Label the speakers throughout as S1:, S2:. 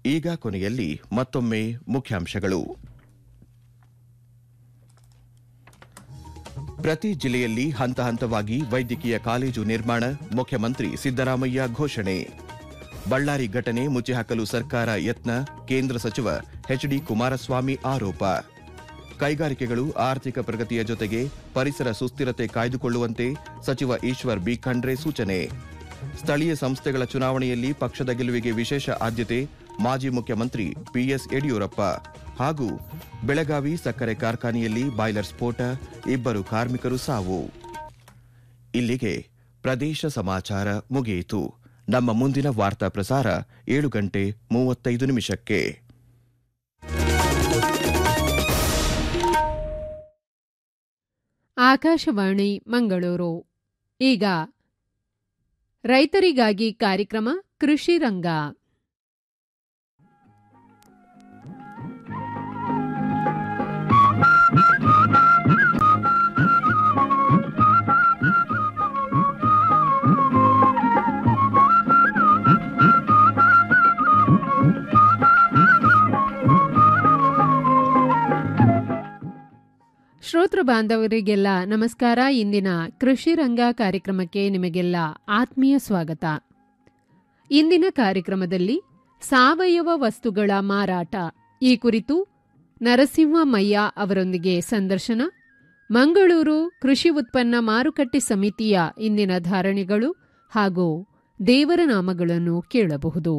S1: ಈಗ ಕೊನೆಯಲ್ಲಿ ಮತ್ತೊಮ್ಮೆ ಮುಖ್ಯಾಂಶಗಳು ಪ್ರತಿ ಜಿಲ್ಲೆಯಲ್ಲಿ ಹಂತ ಹಂತವಾಗಿ ವೈದ್ಯಕೀಯ ಕಾಲೇಜು ನಿರ್ಮಾಣ ಮುಖ್ಯಮಂತ್ರಿ ಸಿದ್ದರಾಮಯ್ಯ ಘೋಷಣೆ ಬಳ್ಳಾರಿ ಘಟನೆ ಮುಚ್ಚಿಹಾಕಲು ಸರ್ಕಾರ ಯತ್ನ ಕೇಂದ್ರ ಸಚಿವ ಎಚ್ಡಿ ಕುಮಾರಸ್ವಾಮಿ ಆರೋಪ ಕೈಗಾರಿಕೆಗಳು ಆರ್ಥಿಕ ಪ್ರಗತಿಯ ಜೊತೆಗೆ ಪರಿಸರ ಸುಸ್ಥಿರತೆ ಕಾಯ್ದುಕೊಳ್ಳುವಂತೆ ಸಚಿವ ಈಶ್ವರ್ ಬಿ ಖಂಡ್ರೆ ಸೂಚನೆ ಸ್ಥಳೀಯ ಸಂಸ್ಥೆಗಳ ಚುನಾವಣೆಯಲ್ಲಿ ಪಕ್ಷದ ಗೆಲುವಿಗೆ ವಿಶೇಷ ಆದ್ಯತೆ ಮಾಜಿ ಮುಖ್ಯಮಂತ್ರಿ ಬಿಎಸ್ ಯಡಿಯೂರಪ್ಪ ಹಾಗೂ ಬೆಳಗಾವಿ ಸಕ್ಕರೆ ಕಾರ್ಖಾನೆಯಲ್ಲಿ ಬಾಯ್ಲರ್ ಸ್ಫೋಟ ಇಬ್ಬರು ಕಾರ್ಮಿಕರು ಸಾವು ಇಲ್ಲಿಗೆ ಪ್ರದೇಶ ಸಮಾಚಾರ ಮುಗಿಯಿತು ನಮ್ಮ ಮುಂದಿನ ವಾರ್ತಾ ಪ್ರಸಾರ ಏಳು ಗಂಟೆ ಮೂವತ್ತೈದು ನಿಮಿಷಕ್ಕೆ
S2: ಆಕಾಶವಾಣಿ ಮಂಗಳೂರು ಈಗ ರೈತರಿಗಾಗಿ ಕಾರ್ಯಕ್ರಮ ಕೃಷಿ ರಂಗ ಶ್ರೋತೃ ಬಾಂಧವರಿಗೆಲ್ಲ ನಮಸ್ಕಾರ ಇಂದಿನ ಕೃಷಿ ರಂಗ ಕಾರ್ಯಕ್ರಮಕ್ಕೆ ನಿಮಗೆಲ್ಲ ಆತ್ಮೀಯ ಸ್ವಾಗತ ಇಂದಿನ ಕಾರ್ಯಕ್ರಮದಲ್ಲಿ ಸಾವಯವ ವಸ್ತುಗಳ ಮಾರಾಟ ಈ ಕುರಿತು ನರಸಿಂಹಮಯ್ಯ ಅವರೊಂದಿಗೆ ಸಂದರ್ಶನ ಮಂಗಳೂರು ಕೃಷಿ ಉತ್ಪನ್ನ ಮಾರುಕಟ್ಟೆ ಸಮಿತಿಯ ಇಂದಿನ ಧಾರಣೆಗಳು ಹಾಗೂ ದೇವರ ನಾಮಗಳನ್ನು ಕೇಳಬಹುದು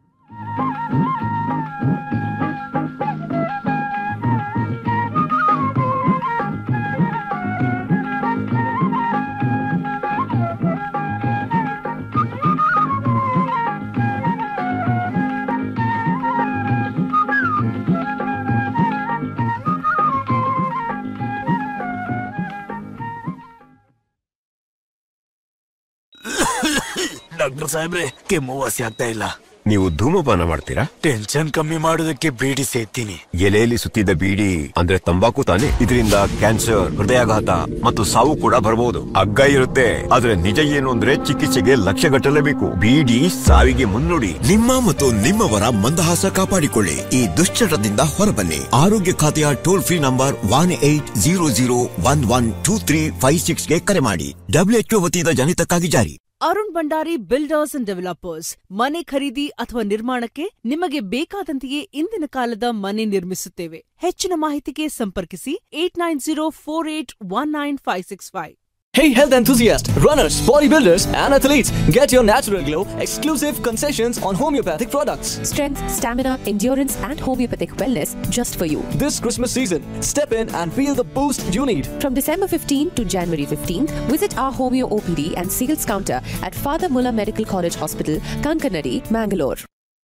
S3: ಡಾಕ್ಟರ್ ಸಾಹೇಬ್ರೆ ಕೆಮ್ಮು ವಾಸಿ ಆಗ್ತಾ ಇಲ್ಲ
S4: ನೀವು ಧೂಮಪಾನ ಮಾಡ್ತೀರಾ
S3: ಟೆನ್ಷನ್ ಕಮ್ಮಿ ಮಾಡೋದಕ್ಕೆ ಬೀಡಿ ಸೇತೀನಿ
S4: ಎಲೆಯಲ್ಲಿ ಸುತ್ತಿದ್ದ ಬೀಡಿ ಅಂದ್ರೆ ತಂಬಾಕು ತಾನೆ ಇದರಿಂದ ಕ್ಯಾನ್ಸರ್ ಹೃದಯಾಘಾತ ಮತ್ತು ಸಾವು ಕೂಡ ಬರಬಹುದು ಅಗ್ಗ ಇರುತ್ತೆ ಆದ್ರೆ ನಿಜ ಏನು ಅಂದ್ರೆ ಚಿಕಿತ್ಸೆಗೆ ಲಕ್ಷ ಗಟ್ಟಲೇಬೇಕು ಬೀಡಿ ಸಾವಿಗೆ ಮುನ್ನುಡಿ
S5: ನಿಮ್ಮ ಮತ್ತು ನಿಮ್ಮವರ ಮಂದಹಾಸ ಕಾಪಾಡಿಕೊಳ್ಳಿ ಈ ದುಶ್ಚಟದಿಂದ ಹೊರಬನ್ನಿ ಆರೋಗ್ಯ ಖಾತೆಯ toll free number one eight zero zero one one two three five ಸಿಕ್ಸ್ಗೆ ಕರೆ ಮಾಡಿ ಡಬ್ಲ್ಯೂಎಚ್ಒ ವತಿಯಿಂದ ಜನಿತಕ್ಕಾಗಿ ಜಾರಿ
S6: Arun Bhandari builders and developers ಮನೆ ಖರೀದಿ ಅಥವಾ ನಿರ್ಮಾಣಕ್ಕೆ ನಿಮಗೆ ಬೇಕಾದಂತೆಯೇ ಇಂದಿನ ಕಾಲದ ಮನೆ ನಿರ್ಮಿಸುತ್ತೇವೆ ಹೆಚ್ಚಿನ ಮಾಹಿತಿಗೆ ಸಂಪರ್ಕಿಸಿ eight nine zero four eight one nine five six five
S7: Hey health enthusiasts, runners, bodybuilders, and athletes, get your natural glow exclusive concessions on homeopathic products.
S8: strength, stamina, endurance, and homeopathic wellness just for you.
S7: This Christmas season, step in and feel the boost you need.
S8: From December 15 to January 15, visit our Homeo OPD and sales counter at Father Muller Medical College Hospital, Kankanadi, Mangalore.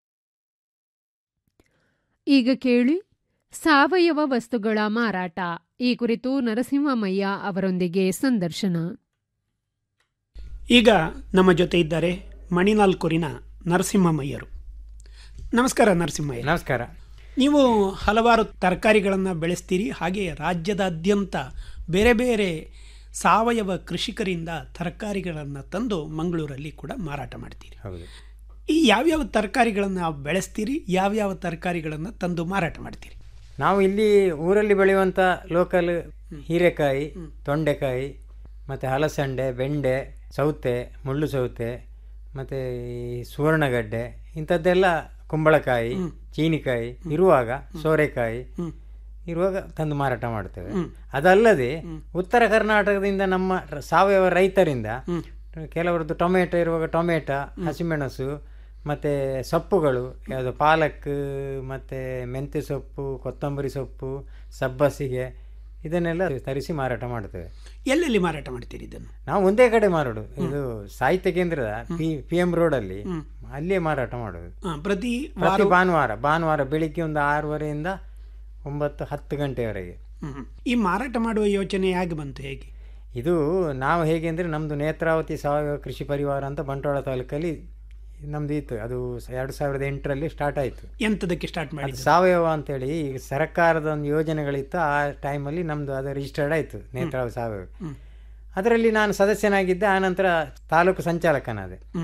S2: ಈಗ ಕೇಳಿ ಸಾವಯವ ವಸ್ತುಗಳ ಮಾರಾಟ ಈ ಕುರಿತು ನರಸಿಂಹಮಯ್ಯ ಅವರೊಂದಿಗೆ ಸಂದರ್ಶನ
S9: ಈಗ ನಮ್ಮ ಜೊತೆ ಇದ್ದಾರೆ ಮಣಿನಾಲ್ಕೂರಿನ ನರಸಿಂಹಮಯ್ಯರು ನಮಸ್ಕಾರ ನರಸಿಂಹಯ್ಯ
S10: ನಮಸ್ಕಾರ
S9: ನೀವು ಹಲವಾರು ತರಕಾರಿಗಳನ್ನು ಬೆಳೆಸ್ತೀರಿ ಹಾಗೆ ರಾಜ್ಯದಾದ್ಯಂತ ಬೇರೆ ಬೇರೆ ಸಾವಯವ ಕೃಷಿಕರಿಂದ ತರಕಾರಿಗಳನ್ನು ತಂದು ಮಂಗಳೂರಲ್ಲಿ ಕೂಡ ಮಾರಾಟ ಮಾಡ್ತೀರಿ
S10: ಹೌದು
S9: ಈ ಯಾವ್ಯಾವ ತರಕಾರಿಗಳನ್ನು ಬೆಳೆಸ್ತೀರಿ ಯಾವ್ಯಾವ ತರಕಾರಿಗಳನ್ನು ತಂದು ಮಾರಾಟ ಮಾಡ್ತೀರಿ
S10: ನಾವು ಇಲ್ಲಿ ಊರಲ್ಲಿ ಬೆಳೆಯುವಂಥ ಲೋಕಲ್ ಹೀರೆಕಾಯಿ ತೊಂಡೆಕಾಯಿ ಮತ್ತು ಹಲಸಂಡೆ ಬೆಂಡೆ ಸೌತೆ ಮುಳ್ಳು ಸೌತೆ ಮತ್ತು ಈ ಸುವರ್ಣಗಡ್ಡೆ ಇಂಥದ್ದೆಲ್ಲ ಕುಂಬಳಕಾಯಿ ಚೀನಿಕಾಯಿ ಇರುವಾಗ ಸೋರೆಕಾಯಿ ಇರುವಾಗ ತಂದು ಮಾರಾಟ ಮಾಡ್ತೇವೆ ಅದಲ್ಲದೆ ಉತ್ತರ ಕರ್ನಾಟಕದಿಂದ ನಮ್ಮ ರ- ಸಾವಯವ ರೈತರಿಂದ ಕೆಲವರದ್ದು ಟೊಮೆಟೊ ಇರುವಾಗ ಟೊಮೆಟೊ ಹಸಿಮೆಣಸು ಮತ್ತು ಸೊಪ್ಪುಗಳು ಯಾವುದು ಪಾಲಕ್ ಮತ್ತು ಮೆಂತ್ಯ ಸೊಪ್ಪು ಕೊತ್ತಂಬರಿ ಸೊಪ್ಪು ಸಬ್ಬಸಿಗೆ ಇದನ್ನೆಲ್ಲ ತರಿಸಿ ಮಾರಾಟ ಮಾಡ್ತೇವೆ
S9: ಎಲ್ಲೆಲ್ಲಿ ಮಾರಾಟ ಮಾಡ್ತೀರಿ ಇದನ್ನು
S10: ನಾವು ಒಂದೇ ಕಡೆ ಮಾರೋದು ಇದು ಸಾಹಿತ್ಯ ಕೇಂದ್ರದ ಪಿ ಪಿ ಎಂ ರೋಡಲ್ಲಿ ಅಲ್ಲೇ ಮಾರಾಟ ಮಾಡೋದು
S9: ಆ, ಪ್ರತಿ
S10: ಪ್ರತಿ
S9: ವಾರ
S10: ಭಾನುವಾರ ಭಾನುವಾರ ಬೆಳಿಗ್ಗೆ ಒಂದು ಆರೂವರೆಯಿಂದ ಒಂಬತ್ತು ಹತ್ತು ಗಂಟೆವರೆಗೆ
S9: ಹ್ಮ್. ಈ ಮಾರಾಟ ಮಾಡುವ ಯೋಚನೆ ಹೇಗೆ ಬಂತು ಹೇಗೆ
S10: ಇದು ನಾವು ಹೇಗೆ ಅಂದರೆ ನಮ್ಮದು ನೇತ್ರಾವತಿ ಸಾವಯವ ಕೃಷಿ ಪರಿವಾರ ಅಂತ ಬಂಟ್ವಾಳ ತಾಲೂಕಲ್ಲಿ ನಮ್ದು ಇತ್ತು ಅದು ಎರಡು ಸಾವಿರದ ಎಂಟರಲ್ಲಿ ಸ್ಟಾರ್ಟ್ ಆಯಿತು
S9: ಎಂತದಕ್ಕೆ ಸ್ಟಾರ್ಟ್
S10: ಅದು
S9: ಮಾಡಿದ್ದು
S10: ಸಾವಯವ ಅಂತೇಳಿ ಈಗ ಸರ್ಕಾರದ ಒಂದು ಯೋಜನೆಗಳಿತ್ತು ಆ ಟೈಮಲ್ಲಿ ನಮ್ಮದು ಅದು ರಿಜಿಸ್ಟರ್ಡ್ ಆಯಿತು ನೇತ್ರಾವತಿ ಸಾವಯವ ಅದರಲ್ಲಿ ನಾನು ಸದಸ್ಯನಾಗಿದ್ದೆ ಆನಂತರ ತಾಲೂಕು ಸಂಚಾಲಕನಾದೆ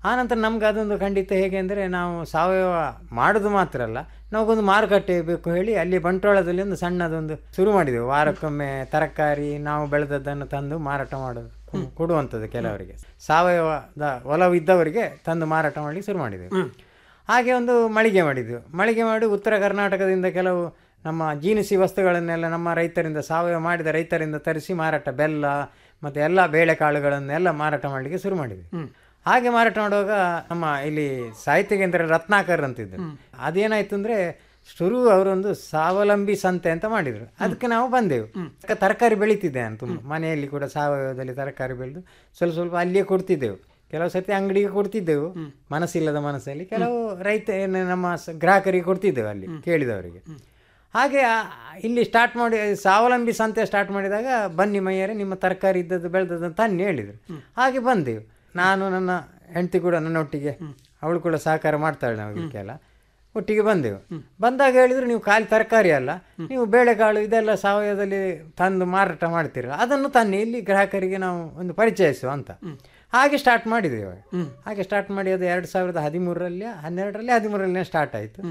S10: ಆನಂತರ ನಮ್ಗೆ ಅದೊಂದು ಖಂಡಿತ ಹೇಗೆ ಅಂದರೆ ನಾವು ಸಾವಯವ ಮಾಡೋದು ಮಾತ್ರ ಅಲ್ಲ ನಮಗೊಂದು ಮಾರುಕಟ್ಟೆ ಬೇಕು ಹೇಳಿ ಅಲ್ಲಿ ಬಂಟ್ವಾಳದಲ್ಲಿ ಒಂದು ಸಣ್ಣದೊಂದು ಶುರು ಮಾಡಿದೆವು ವಾರಕ್ಕೊಮ್ಮೆ ತರಕಾರಿ ನಾವು ಬೆಳೆದದ್ದನ್ನು ತಂದು ಮಾರಾಟ ಮಾಡೋದು ಕೊ- ಕೊಡುವಂಥದ್ದು ಕೆಲವರಿಗೆ ಸಾವಯವದ ಒಲವಿದ್ದವರಿಗೆ ತಂದು ಮಾರಾಟ ಮಾಡಲಿಕ್ಕೆ ಶುರು ಮಾಡಿದೆವು ಹಾಗೆ ಒಂದು ಮಳಿಗೆ ಮಾಡಿದ್ದೆವು ಮಳಿಗೆ ಮಾಡಿ ಉತ್ತರ ಕರ್ನಾಟಕದಿಂದ ಕೆಲವು ನಮ್ಮ ಜೀನಿಸಿ ವಸ್ತುಗಳನ್ನೆಲ್ಲ ನಮ್ಮ ರೈತರಿಂದ ಸಾವಯವ ಮಾಡಿದ ರೈತರಿಂದ ತರಿಸಿ ಮಾರಾಟ ಬೆಲ್ಲ ಮತ್ತು ಎಲ್ಲ ಬೇಳೆಕಾಳುಗಳನ್ನೆಲ್ಲ ಮಾರಾಟ ಮಾಡಲಿಕ್ಕೆ ಶುರು ಮಾಡಿದ್ವಿ ಹಾಗೆ ಮಾರಾಟ ಮಾಡುವಾಗ ನಮ್ಮ ಇಲ್ಲಿ ಸಾಹಿತ್ಯ ಕೇಂದ್ರ ರತ್ನಾಕರ್ ಅಂತಿದ್ರು ಅದೇನಾಯ್ತು ಅಂದರೆ ಶುರು ಅವರೊಂದು ಸ್ವಾವಲಂಬಿ ಸಂತೆ ಅಂತ ಮಾಡಿದರು ಅದಕ್ಕೆ ನಾವು ಬಂದೆವು ಅದಕ್ಕೆ ತರಕಾರಿ ಬೆಳೀತಿದ್ದೆ ನಾನು ತುಂಬ ಮನೆಯಲ್ಲಿ ಕೂಡ ಸಾವಯವದಲ್ಲಿ ತರಕಾರಿ ಬೆಳೆದು ಸ್ವಲ್ಪ ಸ್ವಲ್ಪ ಅಲ್ಲಿಯೇ ಕೊಡ್ತಿದ್ದೆವು ಕೆಲವು ಸರ್ತಿ ಅಂಗಡಿಗೆ ಕೊಡ್ತಿದ್ದೆವು ಮನಸ್ಸಿಲ್ಲದ ಮನಸ್ಸಲ್ಲಿ ಕೆಲವು ರೈತ ಏನು ನಮ್ಮ ಸ- ಗ್ರಾಹಕರಿಗೆ ಕೊಡ್ತಿದ್ದೆವು ಅಲ್ಲಿ ಕೇಳಿದವರಿಗೆ ಹಾಗೆ ಆ- ಇಲ್ಲಿ ಸ್ಟಾರ್ಟ್ ಮಾಡಿ ಸ್ವಾವಲಂಬಿ ಸಂತೆ ಸ್ಟಾರ್ಟ್ ಮಾಡಿದಾಗ ಬನ್ನಿ ಮೈಯರೆ ನಿಮ್ಮ ತರಕಾರಿ ಇದ್ದದ್ದು ಬೆಳೆದದ್ದು ಅಂತ ತನ್ನಿ ಹೇಳಿದರು ಹಾಗೆ ಬಂದೆವು ನಾನು ನನ್ನ ಹೆಂಡತಿ ಕೂಡ ನನ್ನೊಟ್ಟಿಗೆ ಅವಳು ಕೂಡ ಸಹಕಾರ ಮಾಡ್ತಾಳೆ ನಮಗೆಲ್ಲ ಒಟ್ಟಿಗೆ ಬಂದೆವು ಬಂದಾಗ ಹೇಳಿದ್ರು ನೀವು ಖಾಲಿ ತರಕಾರಿ ಅಲ್ಲ ನೀವು ಬೇಳೆಕಾಳು ಇದೆಲ್ಲ ಸಾವಯವದಲ್ಲಿ ತಂದು ಮಾರಾಟ ಮಾಡ್ತೀರಲ್ಲ ಅದನ್ನು ತನ್ನಿ ಇಲ್ಲಿ ಗ್ರಾಹಕರಿಗೆ ನಾವು ಒಂದು ಪರಿಚಯಿಸುವ ಅಂತ ಹಾಗೆ ಸ್ಟಾರ್ಟ್ ಮಾಡಿದ್ದೇವೆ ಹಾಗೆ ಸ್ಟಾರ್ಟ್ ಮಾಡಿ ಅದು ಎರಡು ಸಾವಿರದ ಹದಿಮೂರರಲ್ಲಿ ಹನ್ನೆರಡರಲ್ಲಿ ಹದಿಮೂರರಲ್ಲಿ ಸ್ಟಾರ್ಟ್ ಆಯಿತು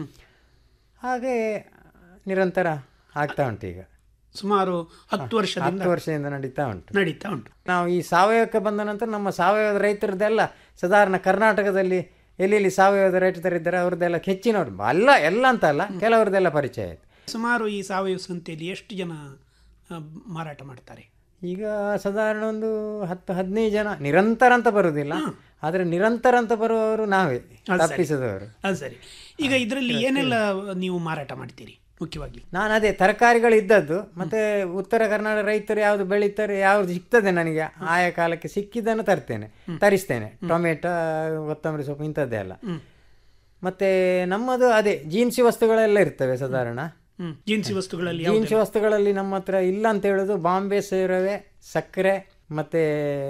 S10: ಹಾಗೆ ನಿರಂತರ ಆಗ್ತಾ ಉಂಟು ಈಗ
S9: ಸುಮಾರು ಹತ್ತು ವರ್ಷದಿಂದ
S10: ಹತ್ತು ವರ್ಷದಿಂದ ನಡೀತಾ ಉಂಟು
S9: ನಡೀತಾ ಉಂಟು
S10: ನಾವು ಈ ಸಾವಯವಕ್ಕೆ ಬಂದ ನಂತರ ನಮ್ಮ ಸಾವಯವದ ರೈತರದ್ದೆಲ್ಲ ಸಾಧಾರಣ ಕರ್ನಾಟಕದಲ್ಲಿ ಎಲ್ಲೆಲ್ಲಿ ಸಾವಯವದ ರೈತರಿದ್ದಾರೆ ಅವ್ರದ್ದೆಲ್ಲ ಹೆಚ್ಚಿನವ್ರು ಅಲ್ಲ ಎಲ್ಲ ಅಂತ ಅಲ್ಲ ಕೆಲವ್ರದ್ದೆಲ್ಲ ಪರಿಚಯ ಆಯಿತು
S9: ಸುಮಾರು ಈ ಸಾವಯವ ಸಂತೆಯಲ್ಲಿ ಎಷ್ಟು ಜನ ಆ, ಮಾರಾಟ ಮಾಡ್ತಾರೆ
S10: ಈಗ ಸಾಧಾರಣ ಒಂದು ಹತ್ತು ಹದಿನೈದು ಜನ ನಿರಂತರ ಅಂತ ಬರುವುದಿಲ್ಲ ಆದರೆ ನಿರಂತರ ಅಂತ ಬರುವವರು ನಾವೇ
S9: ಅದು ಸರಿ.
S10: ತಪ್ಪಿಸಿದವರು
S9: ಅದು ಸರಿ ಈಗ ಇದರಲ್ಲಿ ಏನೆಲ್ಲ ನೀವು ಮಾರಾಟ ಮಾಡ್ತೀರಿ ಮುಖ್ಯವಾಗಿ
S10: ನಾನು ಅದೇ ತರಕಾರಿಗಳು ಇದ್ದದ್ದು ಮತ್ತೆ ಉತ್ತರ ಕರ್ನಾಟಕ ರೈತರು ಯಾವುದು ಬೆಳೀತಾರೆ ಯಾವ್ದು ಸಿಗ್ತದೆ ನನಗೆ ಆಯಾ ಕಾಲಕ್ಕೆ ಸಿಕ್ಕಿದ್ದನ್ನು ತರ್ತೇನೆ ತರಿಸ್ತೇನೆ ಟೊಮೆಟೊ ಕೊತ್ತಂಬರಿ ಸೊಪ್ಪು ಇಂಥದ್ದೇ ಅಲ್ಲ ಮತ್ತೆ ನಮ್ಮದು ಅದೇ ಜೀನ್ಸಿ ವಸ್ತುಗಳೆಲ್ಲ ಇರ್ತವೆ ಸಾಧಾರಣ
S9: ಹ್ಮ್ ಜೀನ್ಸಿ ವಸ್ತುಗಳಲ್ಲಿ
S10: ಜೀನ್ಸಿ ವಸ್ತುಗಳಲ್ಲಿ ನಮ್ಮ ಹತ್ರ ಇಲ್ಲ ಅಂತ ಹೇಳೋದು ಬಾಂಬೆ ಸೇರವೆ ಸಕ್ಕರೆ ಮತ್ತೆ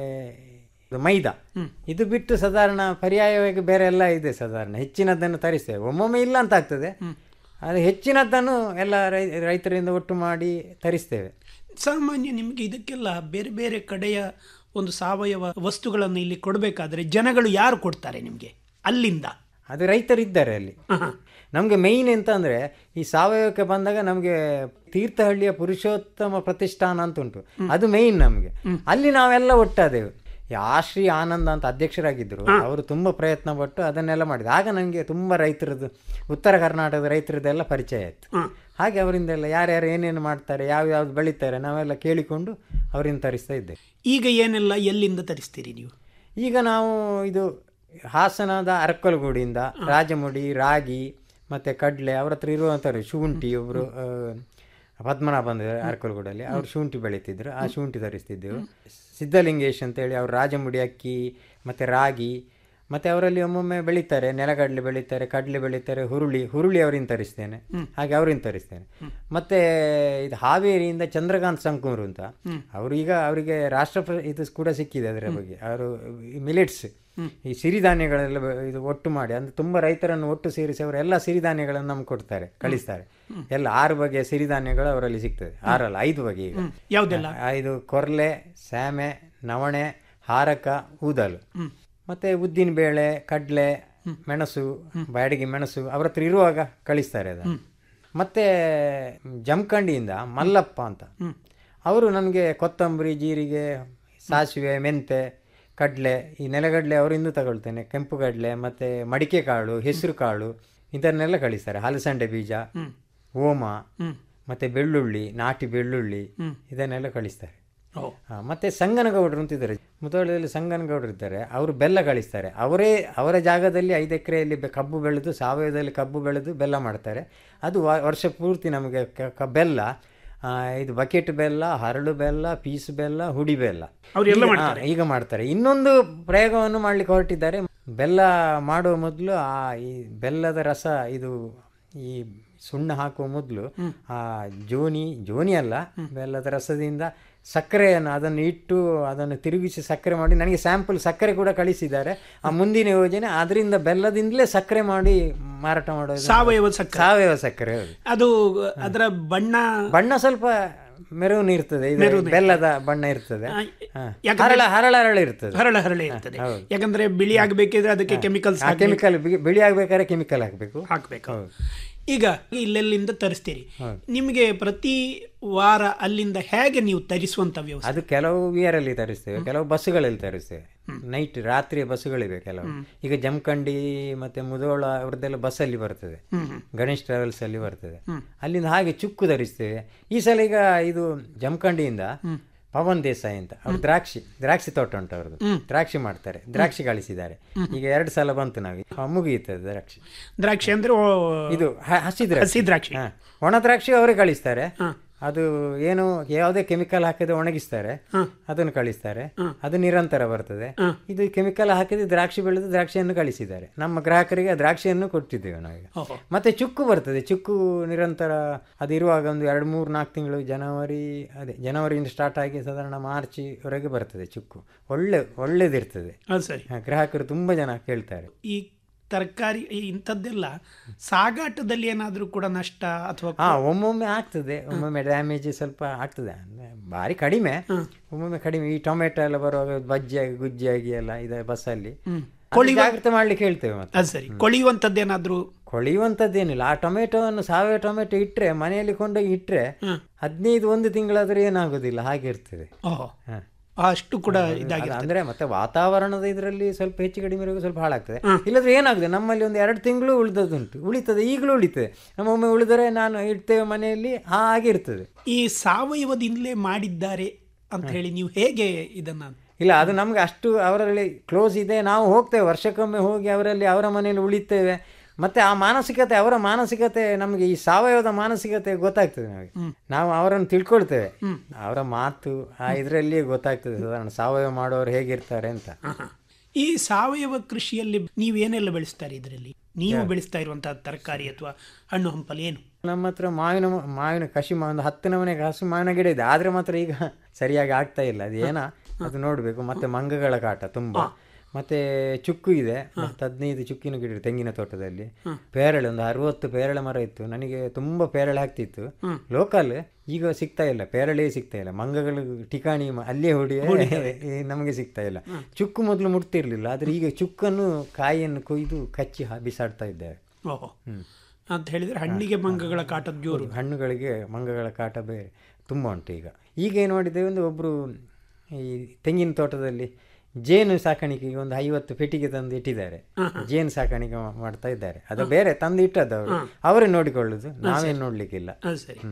S10: ಇದು ಮೈದಾ ಇದು ಬಿಟ್ಟು ಸಾಧಾರಣ ಪರ್ಯಾಯವಾಗಿ ಬೇರೆ ಎಲ್ಲ ಇದೆ ಸಾಧಾರಣ ಹೆಚ್ಚಿನದ್ದನ್ನು ತರಿಸ್ತೇವೆ ಒಮ್ಮೊಮ್ಮೆ ಇಲ್ಲ ಅಂತ ಆಗ್ತದೆ ಅದು ಹೆಚ್ಚಿನದ್ದನ್ನು ಎಲ್ಲ ರೈ ರೈತರಿಂದ ಒಟ್ಟು ಮಾಡಿ ತರಿಸ್ತೇವೆ
S9: ಸಾಮಾನ್ಯ ನಿಮಗೆ ಇದಕ್ಕೆಲ್ಲ ಬೇರೆ ಬೇರೆ ಕಡೆಯ ಒಂದು ಸಾವಯವ ವಸ್ತುಗಳನ್ನು ಇಲ್ಲಿ ಕೊಡಬೇಕಾದ್ರೆ ಜನಗಳು ಯಾರು ಕೊಡ್ತಾರೆ ನಿಮಗೆ ಅಲ್ಲಿಂದ
S10: ಅದು ರೈತರು ಇದ್ದಾರೆ ಅಲ್ಲಿ ನಮಗೆ ಮೇಯ್ನ್ ಎಂತ ಅಂದರೆ ಈ ಸಾವಯವಕ್ಕೆ ಬಂದಾಗ ನಮಗೆ ತೀರ್ಥಹಳ್ಳಿಯ ಪುರುಷೋತ್ತಮ ಪ್ರತಿಷ್ಠಾನ ಅಂತ ಉಂಟು ಅದು ಮೇಯ್ನ್ ನಮಗೆ ಅಲ್ಲಿ ನಾವೆಲ್ಲ ಒಟ್ಟಾದೆವು ಆ ಶ್ರೀ ಆನಂದ ಅಂತ ಅಧ್ಯಕ್ಷರಾಗಿದ್ದರು ಅವರು ತುಂಬ ಪ್ರಯತ್ನ ಪಟ್ಟು ಅದನ್ನೆಲ್ಲ ಮಾಡಿದ್ರು ಆಗ ನನಗೆ ತುಂಬ ರೈತರದ್ದು ಉತ್ತರ ಕರ್ನಾಟಕದ ರೈತರದ್ದೆಲ್ಲ ಪರಿಚಯ ಆಯಿತು ಹಾಗೆ ಅವರಿಂದೆಲ್ಲ ಯಾರ್ಯಾರು ಏನೇನು ಮಾಡ್ತಾರೆ ಯಾವ ಯಾವ್ದು ಬೆಳೀತಾರೆ ನಾವೆಲ್ಲ ಕೇಳಿಕೊಂಡು ಅವರಿಂದ ತರಿಸ್ತಾ ಇದ್ದೇವೆ
S9: ಈಗ ಏನೆಲ್ಲ ಎಲ್ಲಿಂದ ತರಿಸ್ತೀರಿ ನೀವು
S10: ಈಗ ನಾವು ಇದು ಹಾಸನದ ಅರಕಲಗೂಡಿಂದ ರಾಜಮುಡಿ ರಾಗಿ ಮತ್ತು ಕಡಲೆ ಅವ್ರ ಹತ್ರ ಇರುವಂಥವ್ರು ಶುಂಠಿ ಒಬ್ಬರು ಪದ್ಮನಾಭ ಬಂದಿದ್ದಾರೆ ಅರಕಲಗೂಡಲ್ಲಿ ಅವ್ರು ಶುಂಠಿ ಬೆಳೀತಿದ್ರು ಆ ಶುಂಠಿ ತರಿಸ್ತಿದ್ದೆವು ಸಿದ್ಧಲಿಂಗೇಶ್ ಅಂತೇಳಿ ಅವ್ರು ರಾಜಮುಡಿ ಅಕ್ಕಿ ಮತ್ತು ರಾಗಿ ಮತ್ತು ಅವರಲ್ಲಿ ಒಮ್ಮೊಮ್ಮೆ ಬೆಳೀತಾರೆ ನೆಲಗಡಲೆ ಬೆಳೀತಾರೆ ಕಡಲೆ ಬೆಳೀತಾರೆ ಹುರುಳಿ ಹುರುಳಿ ಅವರಿಂದ ತರಿಸ್ತೇನೆ ಹಾಗೆ ಅವರಿಂದ ತರಿಸ್ತೇನೆ ಮತ್ತು ಇದು ಹಾವೇರಿಯಿಂದ ಚಂದ್ರಕಾಂತ್ ಸಂಕೂರು ಅಂತ ಅವರು ಈಗ ಅವರಿಗೆ ರಾಷ್ಟ್ರ ಪ್ರ- ಇದು ಕೂಡ ಸಿಕ್ಕಿದೆ ಅದರ ಬಗ್ಗೆ ಅವರು ಮಿಲೆಟ್ಸ್ ಈ ಸಿರಿಧಾನ್ಯಗಳೆಲ್ಲ ಬ- ಇದು ಒಟ್ಟು ಮಾಡಿ ಅಂದರೆ ತುಂಬ ರೈತರನ್ನು ಒಟ್ಟು ಸೇರಿಸಿ ಅವರು ಎಲ್ಲ ಸಿರಿಧಾನ್ಯಗಳನ್ನು ನಮ್ಗೆ ಕೊಡ್ತಾರೆ ಕಳಿಸ್ತಾರೆ ಎಲ್ಲ ಆರು ಬಗೆಯ ಸಿರಿಧಾನ್ಯಗಳು ಅವರಲ್ಲಿ ಸಿಗ್ತದೆ ಆರಲ್ಲ ಐದು ಬಗೆ ಈಗ
S9: ಯಾವುದೆಲ್ಲ?
S10: ಆ, ಇದು ಕೊರ್ಲೆ ಸ್ಯಾಮೆ ನವಣೆ ಹಾರಕ ಊದಲು ಮತ್ತೆ ಉದ್ದಿನ ಬೇಳೆ ಕಡಲೆ ಮೆಣಸು ಬ್ಯಾಡಗಿ ಮೆಣಸು ಅವ್ರ ಹತ್ರ ಇರುವಾಗ ಕಳಿಸ್ತಾರೆ ಅದನ್ನು ಮತ್ತೆ ಜಮಖಂಡಿಯಿಂದ ಮಲ್ಲಪ್ಪ ಅಂತ ಅವರು ನನಗೆ ಕೊತ್ತಂಬರಿ ಜೀರಿಗೆ ಸಾಸಿವೆ ಮೆಂತೆ ಕಡಲೆ ಈ ನೆಲಗಡಲೆ ಅವರಿಂದ ತಗೊಳ್ತೇನೆ ಕೆಂಪು ಕಡಲೆ ಮತ್ತು ಮಡಿಕೆ ಕಾಳು ಹೆಸರು ಕಾಳು ಇದನ್ನೆಲ್ಲ ಕಳಿಸ್ತಾರೆ ಹಲಸಂಡೆ ಬೀಜ ಓಮ ಮತ್ತು ಬೆಳ್ಳುಳ್ಳಿ ನಾಟಿ ಬೆಳ್ಳುಳ್ಳಿ ಇದನ್ನೆಲ್ಲ ಕಳಿಸ್ತಾರೆ ಹಾ, ಮತ್ತೆ ಸಂಗನಗೌಡರು ಅಂತಿದ್ದಾರೆ ಮುತೋಳದಲ್ಲಿ ಸಂಗನಗೌಡರು ಇದ್ದಾರೆ ಅವರು ಬೆಲ್ಲ ಕಳಿಸ್ತಾರೆ ಅವರೇ ಅವರ ಜಾಗದಲ್ಲಿ ಐದು ಎಕರೆಯಲ್ಲಿ ಬೆ- ಕಬ್ಬು ಬೆಳೆದು ಸಾವಯವದಲ್ಲಿ ಕಬ್ಬು ಬೆಳೆದು ಬೆಲ್ಲ ಮಾಡ್ತಾರೆ ಅದು ವ- ವರ್ಷ ಪೂರ್ತಿ ನಮಗೆ ಕ- ಕ- ಬೆಲ್ಲ ಆ, ಇದು ಬಕೆಟ್ ಬೆಲ್ಲ ಹರಳು ಬೆಲ್ಲ ಪೀಸ್ ಬೆಲ್ಲ ಹುಡಿ ಬೆಲ್ಲ
S9: ಅವ್ರೆಲ್ಲ
S10: ಈಗ-
S9: ಮಾಡ್ತಾರೆ.
S10: ಆ, ಈಗ ಮಾಡ್ತಾರೆ ಇನ್ನೊಂದು ಪ್ರಯೋಗವನ್ನು ಮಾಡ್ಲಿಕ್ಕೆ ಹೊರಟಿದ್ದಾರೆ ಬೆಲ್ಲ ಮಾಡುವ ಮೊದಲು ಆ ಈ ಬೆಲ್ಲದ ರಸ ಇದು ಈ ಸುಣ್ಣ ಹಾಕುವ ಮೊದಲು ಆ ಜೋನಿ ಜೋನಿ ಅಲ್ಲ ಬೆಲ್ಲದ ರಸದಿಂದ ಸಕ್ಕರೆಯನ್ನು ಅದನ್ನು ಇಟ್ಟು ಅದನ್ನು ತಿರುಗಿಸಿ ಸಕ್ಕರೆ ಮಾಡಿ ನನಗೆ ಸ್ಯಾಂಪಲ್ ಸಕ್ಕರೆ ಕೂಡ ಕಳಿಸಿದ್ದಾರೆ ಆ ಮುಂದಿನ ಯೋಜನೆ ಅದರಿಂದ ಬೆಲ್ಲದಿಂದಲೇ ಸಕ್ಕರೆ ಮಾಡಿ ಮಾರಾಟ ಮಾಡೋದು
S9: ಸಾವಯವ ಸಕ್ಕರೆ.
S10: ಸಾವಯವ ಸಕ್ಕರೆ ಹೌದು
S9: ಅದು ಅದರ ಬಣ್ಣ
S10: ಬಣ್ಣ ಸ್ವಲ್ಪ ಮೆರೂನ್ ಇರ್ತದೆ ಇದು
S9: ಮೆರೂನ್ ಇರ್ತದೆ.
S10: ಬೆಲ್ಲದ ಬಣ್ಣ ಇರ್ತದೆ
S9: ಆ,
S10: ಹಾ.
S9: ಯಾಕಂದ್ರೆ-
S10: ಹರಳ ಹರಳ ಹರಳು ಇರ್ತದೆ
S9: ಹರಳ ಹರಳೆ ಇರ್ತದೆ
S10: ಹೌದು.
S9: ಯಾಕಂದ್ರೆ ಬಿಳಿ ಆಗಬೇಕಿದ್ರೆ ಅದಕ್ಕೆ ಕೆಮಿಕಲ್ಸ್
S10: ಆ ಕೆಮಿಕಲ್ ಬಿಳಿ ಆಗ್ಬೇಕಾದ್ರೆ ಕೆಮಿಕಲ್ ಹಾಕಬೇಕು
S9: ಹಾಕಬೇಕು ಈಗ ಇಲ್ಲೆಲ್ಲಿಂದ ತರಿಸ್ತೀರಿ ನಿಮಗೆ ಪ್ರತಿ ವಾರ ಅಲ್ಲಿಂದ ಹೇಗೆ ನೀವು ತರಿಸುವಂತ ವ್ಯವಸ್ಥೆ
S10: ಅದು ಕೆಲವು ವಿಯರಲ್ಲಿ ತರಿಸ್ತೇವೆ ಕೆಲವು ಬಸ್ಸುಗಳಲ್ಲಿ ತರಿಸ್ತೇವೆ ನೈಟ್ ರಾತ್ರಿಯ ಬಸ್ಸುಗಳಿವೆ ಕೆಲವು ಈಗ ಜಮಖಂಡಿ ಮತ್ತೆ ಮುಧೋಳ ಅವ್ರದ್ದೆಲ್ಲ ಬಸ್ಸಲ್ಲಿ ಬರ್ತದೆ ಗಣೇಶ್ ಟ್ರಾವೆಲ್ಸ್ ಅಲ್ಲಿ ಬರ್ತದೆ ಅಲ್ಲಿಂದ ಹಾಗೆ ಚುಕ್ಕು ಧರಿಸ್ತೇವೆ ಈ ಸಲ ಈಗ ಇದು ಜಮಖಂಡಿಯಿಂದ ಪವನ್ ದೇಸಾಯಿ ಅಂತ ಅವ್ರು ದ್ರಾಕ್ಷಿ ದ್ರಾಕ್ಷಿ ತೋಟ ಉಂಟು ಅವ್ರದ್ದು ದ್ರಾಕ್ಷಿ ಮಾಡ್ತಾರೆ ದ್ರಾಕ್ಷಿ ಗಳಿಸಿದ್ದಾರೆ ಈಗ ಎರಡು ಸಲ ಬಂತು ನಾವು ಆ, ಮುಗಿಯುತ್ತದೆ ದ್ರಾಕ್ಷಿ
S9: ದ್ರಾಕ್ಷಿ ಅಂದ್ರೆ ಓ-
S10: ಇದು ಹ- ಹಸಿ ದ್ರಾಕ್ಷಿ
S9: ಹಸಿ ದ್ರಾಕ್ಷಿ
S10: ಹಾ. ಒಣ ದ್ರಾಕ್ಷಿ ಅವರೇ ಕಳಿಸ್ತಾರೆ ಅದು ಏನು ಯಾವುದೇ ಕೆಮಿಕಲ್ ಹಾಕದೆ ಒಣಗಿಸ್ತಾರೆ ಅದನ್ನು ಕಳಿಸ್ತಾರೆ ಅದು ನಿರಂತರ ಬರ್ತದೆ ಇದು ಕೆಮಿಕಲ್ ಹಾಕಿದ ದ್ರಾಕ್ಷಿ ಬೆಳೆದು ದ್ರಾಕ್ಷಿಯನ್ನು ಕಳಿಸಿದ್ದಾರೆ ನಮ್ಮ ಗ್ರಾಹಕರಿಗೆ ಆ ದ್ರಾಕ್ಷಿಯನ್ನು ಕೊಡ್ತಿದ್ದೇವೆ ನಾವೀಗ
S9: ಓಹೋ.
S10: ಮತ್ತೆ ಚುಕ್ಕು ಬರ್ತದೆ ಚುಕ್ಕು ನಿರಂತರ ಅದು ಇರುವಾಗ ಒಂದು ಎರಡು ಮೂರು ನಾಲ್ಕು ತಿಂಗಳು ಜನವರಿ ಅದೇ ಜನವರಿಯಿಂದ ಸ್ಟಾರ್ಟ್ ಆಗಿ ಸಾಧಾರಣ ಮಾರ್ಚ್ ವರೆಗೆ ಬರ್ತದೆ ಚುಕ್ಕು ಒಳ್ಳೆ ಒಳ್ಳೇದಿರ್ತದೆ
S9: ಅದು ಸರಿ
S10: ಹಾ, ಗ್ರಾಹಕರು ತುಂಬಾ ಜನ ಕೇಳ್ತಾರೆ
S9: ಈ ತರಕಾರಿ ಈ ಇಂಥದ್ದೆಲ್ಲ ಸಾಗಾಟದಲ್ಲಿ ಏನಾದರೂ ಕೂಡ ನಷ್ಟ ಅಥವಾ
S10: ಹಾ ಒಮ್ಮೊಮ್ಮೆ ಆಗ್ತದೆ ಒಮ್ಮೊಮ್ಮೆ ಡ್ಯಾಮೇಜ್ ಸ್ವಲ್ಪ ಆಗ್ತದೆ ಅಂದ್ರೆ ಭಾರಿ ಕಡಿಮೆ ಒಮ್ಮೊಮ್ಮೆ ಕಡಿಮೆ ಈ ಟೊಮೆಟೊ ಎಲ್ಲ ಬರುವಾಗ ಬಜ್ಜಿಯಾಗಿ ಗುಜ್ಜಿಯಾಗಿ ಎಲ್ಲ ಇದೆ ಬಸ್ಸಲ್ಲಿ ಅದು ಜಾಗ್ರತೆ ಮಾಡ್ಲಿಕ್ಕೆ ಹೇಳ್ತೇವೆ ಮತ್ತೆ
S9: ಅದು ಸರಿ ಕೊಳೆಯುವಂಥದ್ದೇನಾದರೂ
S10: ಕೊಳೆಯುವಂಥದ್ದೇನಿಲ್ಲ ಆ ಟೊಮೆಟೊವನ್ನು ಸಾವಯವ ಟೊಮೆಟೊ ಇಟ್ರೆ ಮನೆಯಲ್ಲಿ ಕೊಂಡೋಗಿ ಇಟ್ರೆ ಹದಿನೈದು ಒಂದು ತಿಂಗಳಾದ್ರೂ ಏನಾಗೋದಿಲ್ಲ ಹಾಗೆ ಇರ್ತದೆ
S9: ಓಹೋ
S10: ಹಾ.
S9: ಅಷ್ಟು ಕೂಡ
S10: ಅದು
S9: ಇದಾಗಿರ್ತದೆ
S10: ಅಂದ್ರೆ ಮತ್ತೆ ವಾತಾವರಣದ ಇದರಲ್ಲಿ ಸ್ವಲ್ಪ ಹೆಚ್ಚು ಕಡಿಮೆ ಇರುವಾಗ ಸ್ವಲ್ಪ ಹಾಳಾಗ್ತದೆ ಇಲ್ಲದ್ರೆ ಏನಾಗುತ್ತೆ ನಮ್ಮಲ್ಲಿ ಒಂದು ಎರಡು ತಿಂಗಳು ಉಳಿದದುಂಟು ಉಳಿತದೆ ಈಗಲೂ ಉಳಿತದೆ ನಮ್ಮೊಮ್ಮೆ ಉಳಿದರೆ ನಾನು ಇಡ್ತೇವೆ ಮನೆಯಲ್ಲಿ ಹಾಗೆ ಇರ್ತದೆ
S9: ಈ ಸಾವಯವದಿಂದಲೇ ಮಾಡಿದ್ದಾರೆ ಅಂತ ಹೇಳಿ ನೀವು ಹೇಗೆ ಇದನ್ನ
S10: ಇಲ್ಲ ಅದು ನಮ್ಗೆ ಅಷ್ಟು ಅವರಲ್ಲಿ ಕ್ಲೋಸ್ ಇದೆ ನಾವು ಹೋಗ್ತೇವೆ ವರ್ಷಕ್ಕೊಮ್ಮೆ ಹೋಗಿ ಅವರಲ್ಲಿ ಅವರ ಮನೆಯಲ್ಲಿ ಉಳಿತೇವೆ ಮತ್ತೆ ಆ ಮಾನಸಿಕತೆ ಅವರ ಮಾನಸಿಕತೆ ನಮಗೆ ಈ ಸಾವಯವದ ಮಾನಸಿಕತೆ ಗೊತ್ತಾಗ್ತದೆ ನಮಗೆ ನಾವು ಅವರನ್ನು ತಿಳ್ಕೊಳ್ತೇವೆ ಅವರ ಮಾತು ಆ ಇದರಲ್ಲಿ ಗೊತ್ತಾಗ್ತದೆ ಸಾಧಾರಣ ಸಾವಯವ ಮಾಡೋರು ಹೇಗಿರ್ತಾರೆ ಅಂತ
S9: ಈ ಸಾವಯವ ಕೃಷಿಯಲ್ಲಿ ನೀವೇನೆಲ್ಲ ಬೆಳೆಸ್ತಾರೆ ಇದರಲ್ಲಿ ನೀವು ಬೆಳೆಸ್ತಾ ಇರುವಂತಹ ತರಕಾರಿ ಅಥವಾ ಹಣ್ಣು ಹಂಪಲು ಏನು
S10: ನಮ್ಮ ಹತ್ರ ಮಾವಿನ ಮಾವಿನ ಕಸಿ ಮಾ- ಒಂದು ಹತ್ತು ನಮನೆ ಹಸಿ ಮಾವಿನ ಗಿಡ ಇದೆ ಆದ್ರೆ ಮಾತ್ರ ಈಗ ಸರಿಯಾಗಿ ಆಗ್ತಾ ಇಲ್ಲ ಅದು ಏನ ಅದು ನೋಡ್ಬೇಕು ಮತ್ತೆ ಮಂಗಗಳ ಕಾಟ ತುಂಬಾ ಮತ್ತೆ ಚುಕ್ಕು ಇದೆ ಮತ್ತೆ ಹದಿನೈದು ಚುಕ್ಕಿನ ಗಿಡ ಇದೆ ತೆಂಗಿನ ತೋಟದಲ್ಲಿ ಪೇರಳೆ ಒಂದು ಅರವತ್ತು ಪೇರಳೆ ಮರ ಇತ್ತು ನನಗೆ ತುಂಬಾ ಪೇರಳೆ ಆಗ್ತಿತ್ತು ಲೋಕಲ್ ಈಗ ಸಿಗ್ತಾ ಇಲ್ಲ ಪೇರಳೆ ಸಿಗ್ತಾ ಇಲ್ಲ ಮಂಗಗಳು ಠಿಕಾಣಿ ಮ- ಅಲ್ಲೇ ಹೊಡಿ ನಮಗೆ ಸಿಗ್ತಾ ಇಲ್ಲ ಚುಕ್ಕು ಮೊದಲು ಮುಟ್ತಿರ್ಲಿಲ್ಲ ಆದ್ರೆ ಈಗ ಚುಕ್ಕನ್ನು ಕಾಯಿಯನ್ನು ಕೊಯ್ದು ಕಚ್ಚಿ ಹಾ- ಬಿಸಾಡ್ತಾ ಇದ್ದೇವೆ
S9: ಓಹೋ ಅಂತ ಹೇಳಿದ್ರೆ ಹಣ್ಣಿಗೆ ಮಂಗಗಳ ಕಾಟದ ಜೋರು
S10: ಹಣ್ಣುಗಳಿಗೆ ಮಂಗಗಳ ಕಾಟ ಬೇರೆ ತುಂಬ ಉಂಟು ಈಗ ಈಗ ಏನು ಮಾಡಿದ್ದೇವೆ ಒಂದು ಒಬ್ಬರು ಈ ತೆಂಗಿನ ತೋಟದಲ್ಲಿ ಜೇನು ಸಾಕಾಣಿಕೆಗೆ ಒಂದು ಐವತ್ತು ಪೆಟ್ಟಿಗೆ ತಂದು ಇಟ್ಟಿದ್ದಾರೆ ಜೇನು ಸಾಕಾಣಿಕೆ ಮಾ- ಮಾಡ್ತಾ ಇದ್ದಾರೆ ಅದು ಬೇರೆ ತಂದು ಇಟ್ಟದ್ದು ಅವರು ಅವರೇ ನೋಡಿಕೊಳ್ಳುದು ನಾವೇನು ನೋಡ್ಲಿಕ್ಕಿಲ್ಲ
S9: ಅದು ಸರಿ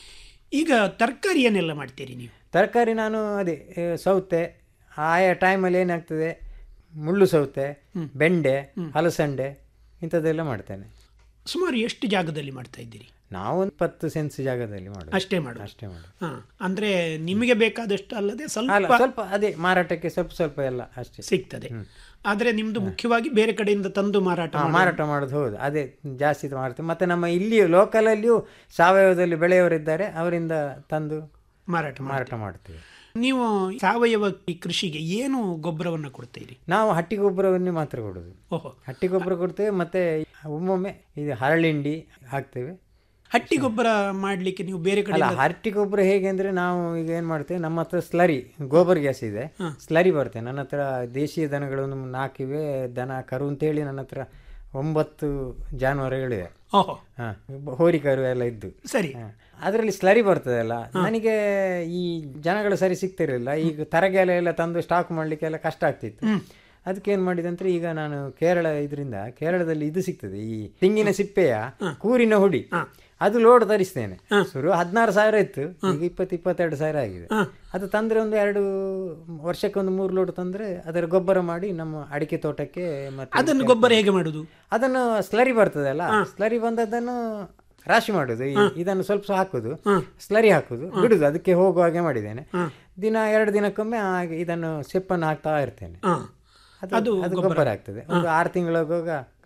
S9: ಈಗ ತರಕಾರಿ ಏನೆಲ್ಲ ಮಾಡ್ತೀರಿ ನೀವು
S10: ತರಕಾರಿ ನಾನು ಅದೇ ಆ, ಸೌತೆ ಆಯಾ ಟೈಮಲ್ಲಿ ಏನಾಗ್ತದೆ ಮುಳ್ಳು ಸೌತೆ ಬೆಂಡೆ ಹಲಸಂಡೆ ಇಂಥದ್ದೆಲ್ಲ ಮಾಡ್ತೇನೆ
S9: ಸುಮಾರು ಎಷ್ಟು ಜಾಗದಲ್ಲಿ ಮಾಡ್ತಾ ಇದ್ದೀರಿ
S10: ನಾವು ಒಂದು ಪತ್ತು ಸೆನ್ಸ್ ಜಾಗದಲ್ಲಿ ಮಾಡೋದು
S9: ಅಷ್ಟೇ ಮಾಡು
S10: ಅಷ್ಟೇ ಮಾಡೋದು
S9: ಹಾ ಅಂದ್ರೆ ನಿಮಗೆ ಬೇಕಾದಷ್ಟು ಅಲ್ಲದೆ
S10: ಅಲ್ಲ
S9: ಸ್ವಲ್ಪ
S10: ಸ್ವಲ್ಪ ಅದೇ ಮಾರಾಟಕ್ಕೆ ಸ್ವಲ್ಪ ಸ್ವಲ್ಪ ಎಲ್ಲ ಅಷ್ಟೇ
S9: ಸಿಗ್ತದೆ ಆದ್ರೆ ನಿಮ್ದು ಮುಖ್ಯವಾಗಿ ಬೇರೆ ಕಡೆಯಿಂದ ತಂದು ಮಾರಾಟ
S10: ಹಾ,
S9: ಮಾಡುವ-
S10: ಮಾರಾಟ ಮಾಡೋದು ಹೌದು ಅದೇ ಜಾಸ್ತಿ ಮಾಡ್ತೇವೆ ಮತ್ತೆ ನಮ್ಮ ಇಲ್ಲಿಯೂ ಲೋಕಲಲ್ಲಿಯೂ ಸಾವಯವದಲ್ಲಿ ಬೆಳೆಯವರಿದ್ದಾರೆ ಅವರಿಂದ ತಂದು
S9: ಮಾರಾಟ ಮಾಡಿ
S10: ಮಾರಾಟ ಮಾಡ್ತೇವೆ
S9: ನೀವು ಸಾವಯವ ಈ ಕೃಷಿಗೆ ಏನು ಗೊಬ್ಬರವನ್ನು ಕೊಡ್ತೀರಿ
S10: ನಾವು ಹಟ್ಟಿ ಗೊಬ್ಬರವನ್ನೇ ಮಾತ್ರ ಕೊಡೋದು
S9: ಓಹೋ
S10: ಹಟ್ಟಿ ಗೊಬ್ಬರ ಕೊಡ್ತೇವೆ ಮತ್ತೆ ಒಮ್ಮೊಮ್ಮೆ ಇದು ಹರಳಿಂಡಿ ಹಾಕ್ತೇವೆ
S9: ಹಟ್ಟಿ ಗೊಬ್ಬರ ಮಾಡ್ಲಿಕ್ಕೆ ನೀವು ಬೇರೆ ಕಡೆ
S10: ಅಲ್ಲ ಹಟ್ಟಿ ಗೊಬ್ಬರ ಹೇಗೆ ಅಂದ್ರೆ ನಾವು ಈಗ ಏನ್ ಮಾಡ್ತೇವೆ ನಮ್ಮ ಹತ್ರ ಸ್ಲರಿ ಗೋಬರ್ ಗ್ಯಾಸ್ ಇದೆ ಸ್ಲರಿ ಬರ್ತೇವೆ ನನ್ನ ಹತ್ರ ದೇಶೀಯ ದನಗಳು ಒಂದು ನಾಲ್ಕಿವೆ ದನ ಕರು ಅಂತೇಳಿ ನನ್ನ ಹತ್ರ ಒಂಬತ್ತು ಜಾನುವಾರುಗಳಿವೆ
S9: ಓಹೋ
S10: ಹಾ ಹೋರಿಕರು ಎಲ್ಲ ಇದ್ದು
S9: ಸರಿ
S10: ಅದರಲ್ಲಿ ಸ್ಲರಿ ಬರ್ತದಲ್ಲ ನನಗೆ ಈ ಜನಗಳು ಸರಿ ಸಿಗ್ತಿರಲಿಲ್ಲ ಈಗ ತರಗೆಲೆ ಎಲ್ಲ ತಂದು ಸ್ಟಾಕ್ ಮಾಡ್ಲಿಕ್ಕೆ ಎಲ್ಲ ಕಷ್ಟ ಆಗ್ತಿತ್ತು ಅದಕ್ಕೆ ಏನ್ ಮಾಡಿದೆ ಅಂದ್ರೆ ಈಗ ನಾನು ಕೇರಳ ಇದರಿಂದ ಕೇರಳದಲ್ಲಿ ಇದು ಸಿಗ್ತದೆ ಈ ತೆಂಗಿನ ಸಿಪ್ಪೆಯ ಕೂರಿನ ಹುಡಿ ಅದು ಲೋಡ್ ತರಿಸ್ತೇನೆ ಶುರು ಹದಿನಾರು ಸಾವಿರ ಇತ್ತು ಈಗ ಇಪ್ಪತ್ತು ಇಪ್ಪತ್ತೆರಡು ಸಾವಿರ ಆಗಿದೆ ಅದು ತಂದ್ರೆ ಒಂದು ಎರಡು ವರ್ಷಕ್ಕೆ ಒಂದು ಮೂರು ಲೋಡ್ ತಂದ್ರೆ ಅದರ ಗೊಬ್ಬರ ಮಾಡಿ ನಮ್ಮ ಅಡಿಕೆ ತೋಟಕ್ಕೆ ಮತ್ತೆ
S9: ಅದನ್ನು ಗೊಬ್ಬರ ಹೇಗೆ ಮಾಡುದು
S10: ಅದನ್ನು ಸ್ಲರಿ ಬರ್ತದೆ ಅಲ್ಲ ಸ್ಲರಿ ಬಂದದ್ದನ್ನು ರಾಶಿ ಮಾಡುದು ಈ- ಇದನ್ನು ಸ್ವಲ್ಪ ಸ್ವಲ್ಪ ಹಾಕುದು ಸ್ಲರಿ ಹಾಕುದು ಬಿಡುದು ಅದಕ್ಕೆ ಹೋಗುವಾಗೆ ಮಾಡಿದ್ದೇನೆ ದಿನ ಎರಡು ದಿನಕ್ಕೊಮ್ಮೆ ಹಾಗೆ ಇದನ್ನು ಸೆಪ್ಪನ್ನು ಹಾಕ್ತಾ ಇರ್ತೇನೆ ಅದು ಅದು ಗೊಬ್ಬರ ಆಗ್ತದೆ ಒಂದು ಆರು ತಿಂಗಳಾಗುವಾಗ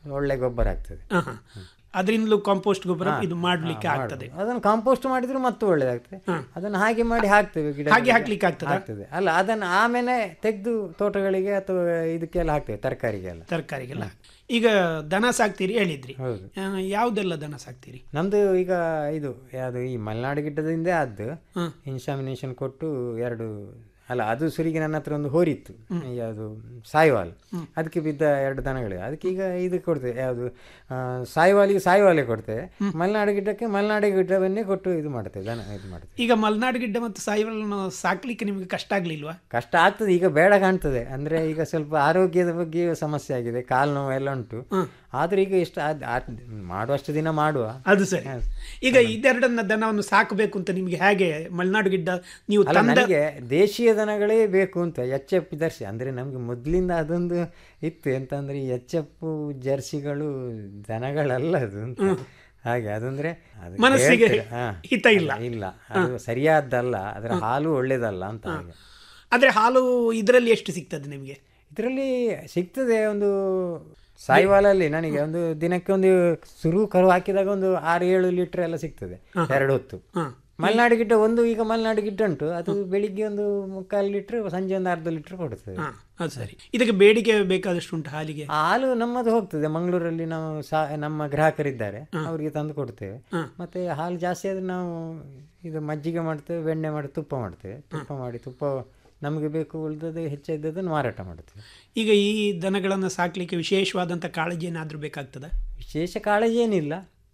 S10: ಒಳ್ಳೆ ಗೊಬ್ಬರ ಆಗ್ತದೆ
S9: ಅದರಿಂದಲೂ ಕಾಂಪೋಸ್ಟ್ ಗೊಬ್ಬರ
S10: ಹಾ,
S9: ಇದು ಮಾಡಲಿಕ್ಕೆ
S10: ಹಾ,
S9: ಆಗ್ತದೆ
S10: ಮಾಡ್ಬೋದು. ಅದನ್ನು ಕಾಂಪೋಸ್ಟ್ ಮಾಡಿದ್ರು ಮತ್ತು ಒಳ್ಳೆದಾಗ್ತದೆ ಅದನ್ನು ಹಾಗೆ ಮಾಡಿ ಹಾಕ್ತೇವೆ ಗಿಡ
S9: ಹಾಗೆ ಹಾಕ್ಲಿಕ್ಕೆ ಆಗ್ತದಾ?
S10: ಆಗ್ತದೆ ಅಲ್ಲ ಅದನ್ನು ಆಮೇಲೆ ತೆಗೆದು ತೋಟಗಳಿಗೆ ಅಥವಾ ಇದಕ್ಕೆಲ್ಲ ಹಾಕ್ತೇವೆ ತರಕಾರಿಗೆಲ್ಲ
S9: ತರಕಾರಿಗೆಲ್ಲ ಈಗ ದನ ಸಾಕ್ತೀರಿ ಹೇಳಿದ್ರಿ
S10: ಹೌದು.
S9: ಆ, ಯಾವುದೆಲ್ಲ ದನ ಸಾಕ್ತೀರಿ
S10: ನಮ್ದು ಈಗ ಇದು ಯಾವುದು ಈ ಮಲೆನಾಡು ಗಿಡ್ಡದಿಂದ ಆದ್ದು ಇನ್ಸಾಮಿನೇಷನ್ ಕೊಟ್ಟು ಎರಡು ಅಲ್ಲ ಅದು ಸುರಿಗೆ ನನ್ನ ಹತ್ರ ಒಂದು ಹೋರಿತ್ತು ಯಾವುದು ಸಾಯಿವಾಲ್ ಅದಕ್ಕೆ ಬಿದ್ದ ಎರಡು ದನಗಳಿವೆ ಅದಕ್ಕೆ ಈಗ ಇದು ಕೊಡ್ತೇವೆ ಯಾವುದು ಆ, ಸಾಯಿವಾಲಿಗೆ ಸಾಯಿವಾಲೆ ಕೊಡ್ತೇವೆ ಮಲೆನಾಡು ಗಿಡ್ಡಕ್ಕೆ ಮಲೆನಾಡು ಗಿಡ್ಡವನ್ನೇ ಕೊಟ್ಟು ಇದು ಮಾಡ್ತೇವೆ ದನ ಇದು ಮಾಡ್ತೇವೆ
S9: ಈಗ ಮಲೆನಾಡು ಗಿಡ್ಡ ಮತ್ತು ಸಾಯಿವಲನ್ನು ಸಾಕ್ಲಿಕ್ಕೆ ನಿಮಗೆ ಕಷ್ಟ ಆಗ್ಲಿಲ್ವಾ
S10: ಕಷ್ಟ ಆಗ್ತದೆ ಈಗ ಬೇಡ ಕಾಣ್ತದೆ ಅಂದ್ರೆ ಈಗ ಸ್ವಲ್ಪ ಆರೋಗ್ಯದ ಬಗ್ಗೆ ಸಮಸ್ಯೆ ಆಗಿದೆ ಕಾಲು ನೋವು ಎಲ್ಲ ಉಂಟು ಆದ್ರೆ ಈಗ ಎಷ್ಟು ಅದ್- ಅದ್- ಮಾಡುವಷ್ಟು ದಿನ ಮಾಡುವ
S9: ಅದು ಸರಿ ಈಗ ಇದೆರಡನ್ನ ದನವನ್ನು ಸಾಕಬೇಕು ಅಂತ ನಿಮಗೆ ಹೇಗೆ ಮಲೆನಾಡು ಗಿಡ್ಡ ನೀವು
S10: ಅಲ್ಲ
S9: ತಂದ
S10: ನನಗೆ ದೇಶೀಯ ದನಗಳೇ ಬೇಕು ಅಂತ ಎಚ್ ಎಫ್ ಜರ್ಸಿ ಅಂದ್ರೆ ನಮ್ಗೆ ಮೊದ್ಲಿಂದ ಅದೊಂದು ಇತ್ತು ಎಂತಂದ್ರೆ ಈ ಎಚ್ ಎಫ್ ಜರ್ಸಿಗಳು ದನಗಳಲ್ಲ ಅದು ಅಂತ ಹಾಗೆ ಅದಂದ್ರೆ ಅದು
S9: ಮನಸ್ಸಿಗೆ
S10: ಹೇಳ್ತಾರೆ, ಹಾ.
S9: ಹಿತ ಇಲ್ಲ.
S10: ಇಲ್ಲ ಅದು ಸರಿಯಾದ್ದಲ್ಲ ಅದರ ಹಾಲು ಒಳ್ಳೇದಲ್ಲ ಅಂತ ಹಾಗೆ
S9: ಆದ್ರೆ ಹಾಲು ಇದರಲ್ಲಿ ಎಷ್ಟು ಸಿಗ್ತದೆ ನಿಮಗೆ
S10: ಇದರಲ್ಲಿ ಸಿಗ್ತದೆ ಒಂದು ಸಾಯಿವಾಲಲ್ಲಿ ನನಗೆ ಒಂದು ದಿನಕ್ಕೆ ಒಂದು ಸುರು ಕರು ಹಾಕಿದಾಗ ಒಂದು ಆರು ಏಳು ಲೀಟರ್ ಎಲ್ಲ ಸಿಗ್ತದೆ ಎರಡು ಹೊತ್ತು ಮಲೆನಾಡು ಗಿಡ್ಡ ಒಂದು ಈಗ ಮಲೆನಾಡು ಗಿಡ್ಡ ಉಂಟು ಅದು ಬೆಳಿಗ್ಗೆ ಒಂದು ಮುಕ್ಕಾಲು ಲೀಟರ್ ಸಂಜೆ ಒಂದು ಅರ್ಧ ಲೀಟರ್ ಕೊಡ್ತದೆ
S9: ಹಾ ಅದು ಸರಿ ಇದಕ್ಕೆ ಬೇಡಿಕೆ ಬೇಕಾದಷ್ಟು ಉಂಟು ಹಾಲಿಗೆ
S10: ಹಾಲು ನಮ್ಮದು ಹೋಗ್ತದೆ ಮಂಗಳೂರಲ್ಲಿ ನಾವು ಸಾ ನಮ್ಮ ಗ್ರಾಹಕರಿದ್ದಾರೆ ಅವರಿಗೆ ತಂದು ಕೊಡ್ತೇವೆ ಮತ್ತೆ ಹಾಲು ಜಾಸ್ತಿ ಆದ್ರೆ ನಾವು ಇದು ಮಜ್ಜಿಗೆ ಮಾಡ್ತೇವೆ ಬೆಣ್ಣೆ ಮಾಡಿ ತುಪ್ಪ ಮಾಡ್ತೇವೆ ತುಪ್ಪ ಮಾಡಿ ತುಪ್ಪ ನಮಗೆ ಬೇಕು ಉಳಿದದ್ದು ಹೆಚ್ಚಿದ್ದದನ್ನು ಮಾರಾಟ ಮಾಡ್ತೇವೆ
S9: ಈಗ ಈ ದನಗಳನ್ನು ಸಾಕ್ಲಿಕ್ಕೆ ವಿಶೇಷವಾದಂತ ಕಾಳಜಿ ಏನಾದ್ರೂ ಬೇಕಾಗ್ತದ
S10: ವಿಶೇಷ ಕಾಳಜಿ ಏನಿಲ್ಲ